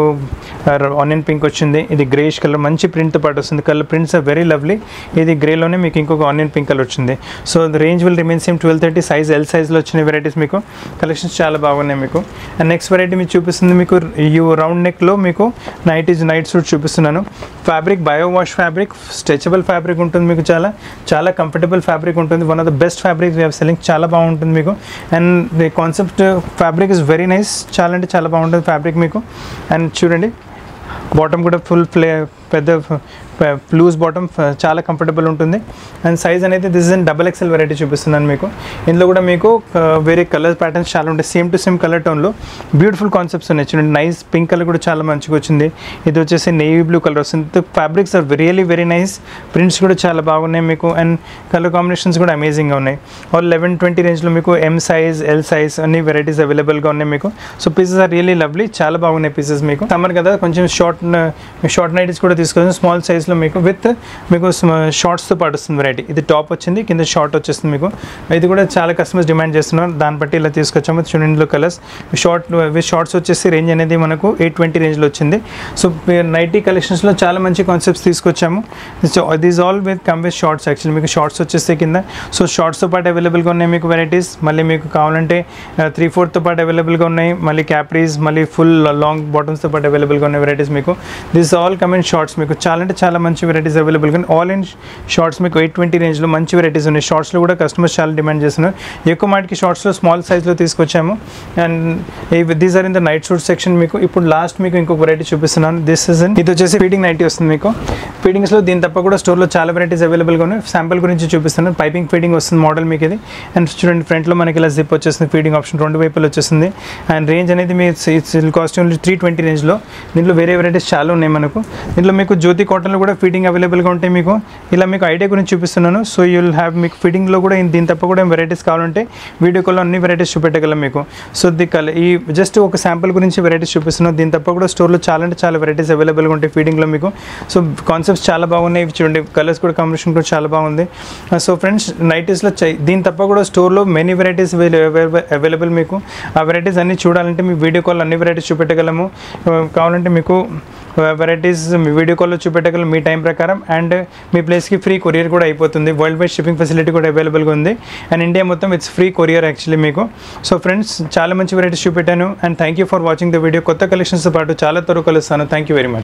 ఆనియన్ పింక్ వచ్చింది ఇది గ్రేష్ కలర్ మంచి ప్రింట్తో పాటు వస్తుంది colour prints are very lovely ఇది గ్రేలోనే మీకు ఇంకొక ఆనియన్ పింక్ కలర్ వచ్చింది so the range will remain same twelve thirty size L సైజ్లో వచ్చిన వెరైటీస్ మీకు కలెక్షన్స్ చాలా బాగున్నాయి మీకు అండ్ నెక్స్ట్ వెరైటీ మీకు చూపిస్తుంది మీకు యూ రౌండ్ నెక్లో మీకు నైట్ ఈజ్ నైట్ సూట్ చూపిస్తున్నాను fabric bio wash fabric stretchable fabric ఉంటుంది మీకు చాలా చాలా కంఫర్టబుల్ ఫ్యాబ్రిక్ ఉంటుంది one of the best fabric we're selling చాలా బాగుంటుంది మీకు and the concept fabric is very nice చాలా అంటే చాలా బాగుంటుంది ఫ్యాబ్రిక్ మీకు అండ్ చూడండి బాటమ్ కూడా ఫుల్ ప్లే పెద్ద లూజ్ బాటమ్ చాలా కంఫర్టబుల్ ఉంటుంది అండ్ సైజ్ అనేది this in double XL variety చూపిస్తున్నాను మీకు ఇందులో కూడా మీకు uh, వేరే కలర్ ప్యాటర్న్స్ చాలా ఉంటాయి సేమ్ టు సేమ్ కలర్ టోన్లో బ్యూటిఫుల్ కాన్సెప్ట్స్ ఉన్నాయి చూడండి నైస్ పింక్ కలర్ కూడా చాలా మంచిగా వచ్చింది ఇది వచ్చేసి నేవీ బ్లూ కలర్ వస్తుంది fabrics are really very nice prints కూడా చాలా బాగున్నాయి మీకు అండ్ కలర్ కాంబినేషన్స్ కూడా అమేజింగ్గా ఉన్నాయి ఆల్ లెవెన్ ట్వంటీ రేంజ్లో మీకు ఎం సైజ్ ఎల్ సైజ్ అన్ని వెరైటీస్ అవైలబుల్గా ఉన్నాయి మీకు so pieces are really lovely చాలా బాగున్నాయి పీసెస్ మీకు సమ్మర్ కదా కొంచెం షార్ట్ షార్ట్ నైటీస్ కూడా తీసుకొని స్మాల్ సైజ్లో మీకు విత్ మీకు షార్ట్స్తో పాటు వస్తుంది వెరైటీ ఇది టాప్ వచ్చింది కింద షార్ట్ వచ్చేస్తుంది మీకు ఇది కూడా చాలా కస్టమర్స్ డిమాండ్ చేస్తున్నారు దాన్ని బట్టి ఇలా తీసుకొచ్చాము చూడండి ఇందులో కలర్స్ షార్ట్ విత్ షార్ట్స్ వచ్చేసి రేంజ్ అనేది మనకు ఎయిట్ ట్వంటీ రేంజ్లో వచ్చింది సో నైటీ కలెక్షన్స్లో చాలా మంచి కాన్సెప్ట్స్ తీసుకొచ్చాము so these all with come with shorts actually మీకు షార్ట్స్ వచ్చేస్తే కింద సో షార్ట్స్తో పాటు అవైలబుల్గా ఉన్నాయి మీకు వెరైటీస్ మళ్ళీ మీకు కావాలంటే త్రీ ఫోర్త్తో పాటు అవైలబుల్గా ఉన్నాయి మళ్ళీ క్యాప్రీస్ మళ్ళీ ఫుల్ లాంగ్ బాటమ్స్తో పాటు అవైలబుల్గా ఉన్నాయి వెరైటీస్ మీకు this all come in shorts మీకు చాలా అంటే చాలా మంచి వెరైటీస్ అవైలబుల్గా ఉన్నాయి ఆల్ ఇన్ షార్ట్స్ మీకు ఎయిట్ ట్వంటీ రేంజ్లో మంచి వెరైటీస్ ఉన్నాయి షార్ట్స్లో కూడా కస్టమర్స్ చాలా డిమాండ్ చేస్తున్నారు ఎక్కువ మాటికి షార్ట్స్లో స్మాల్ సైజ్లో తీసుకొచ్చాము and these are in the night suit section మీకు ఇప్పుడు లాస్ట్ మీకు ఇంకొక వెరైటీ చూపిస్తున్నాను దిస్ ఇస్ ఇది వచ్చేసి ఫీడింగ్ నైటీ వస్తుంది మీకు ఫీడింగ్స్లో దీని తప్ప కూడా స్టోర్లో చాలా వెరైటీస్ అవైలబుల్గా ఉన్నాయి శాంపుల్ గురించి చూపిస్తున్నాను పైపింగ్ ఫీడింగ్ వస్తుంది మోడల్ మీకు ఇది అండ్ చూడండి ఫ్రంట్లో మనకి ఇలా జిప్ వచ్చేస్తుంది ఫీడింగ్ ఆప్షన్ రెండు వైపులు వచ్చేస్తుంది అండ్ రేంజ్ అనేది మీ కాస్ట్ ఓన్లీ త్రీ ట్వంటీ రేంజ్లో దీంట్లో వేరే వెరైటీస్ చాలా ఉన్నాయి మనకు దీంట్లో మీకు జ్యోతి కాటన్లో కూడా ఫీడింగ్ అవైలబుల్గా ఉంటాయి మీకు ఇలా మీకు ఐడియా గురించి చూపిస్తున్నాను సో యూ విల్ హ్యావ్ మీకు ఫిట్టింగ్లో కూడా ఇన్- దీని తప్ప కూడా వెరైటీస్ కావాలంటే వీడియో కాల్లో అన్ని వెరైటీస్ చూపెట్టగలం మీకు సో ది కల ఈ జస్ట్ ఒక శాంపుల్ గురించి వెరైటీస్ చూపిస్తున్నాను దీని తప్ప కూడా స్టోర్లో చాలా అంటే చాలా వెరైటీస్ అవైలబుల్గా ఉంటాయి ఫీడింగ్లో మీకు సో కాన్సెప్ట్స్ చాలా బాగున్నాయి ఇవి చూడండి కలర్స్ కూడా కాంబినేషన్ కూడా చాలా బాగుంది సో ఫ్రెండ్స్ నైటీస్లో దీని తప్ప కూడా స్టోర్లో మెనీ వెరైటీస్ అవైలబుల్ మీకు ఆ వెరైటీస్ అన్ని చూడాలంటే మీ వీడియో కాల్ అన్ని వెరైటీస్ చూపెట్టగలము ఆ, కావాలంటే మీకు వెరైటీస్ మీ వీడియో కాల్లో చూపెట్టగలం మీ టైం ప్రకారం అండ్ మీ ప్లేస్కి ఫ్రీ కొరియర్ కూడా అయిపోతుంది వరల్డ్ వైడ్ షిప్పింగ్ ఫెసిలిటీ కూడా అవైలబుల్గా ఉంది అండ్ ఇండియా మొత్తం ఇట్స్ ఫ్రీ కొరియర్ యాక్చువల్లీ మీకు సో ఫ్రెండ్స్ చాలా మంచి వెరైటీస్ చూపెట్టాను and thank you for watching the video కొత్త కలెక్షన్స్తో పాటు చాలా త్వరగా కలుస్తాను థ్యాంక్ యూ వెరీ మచ్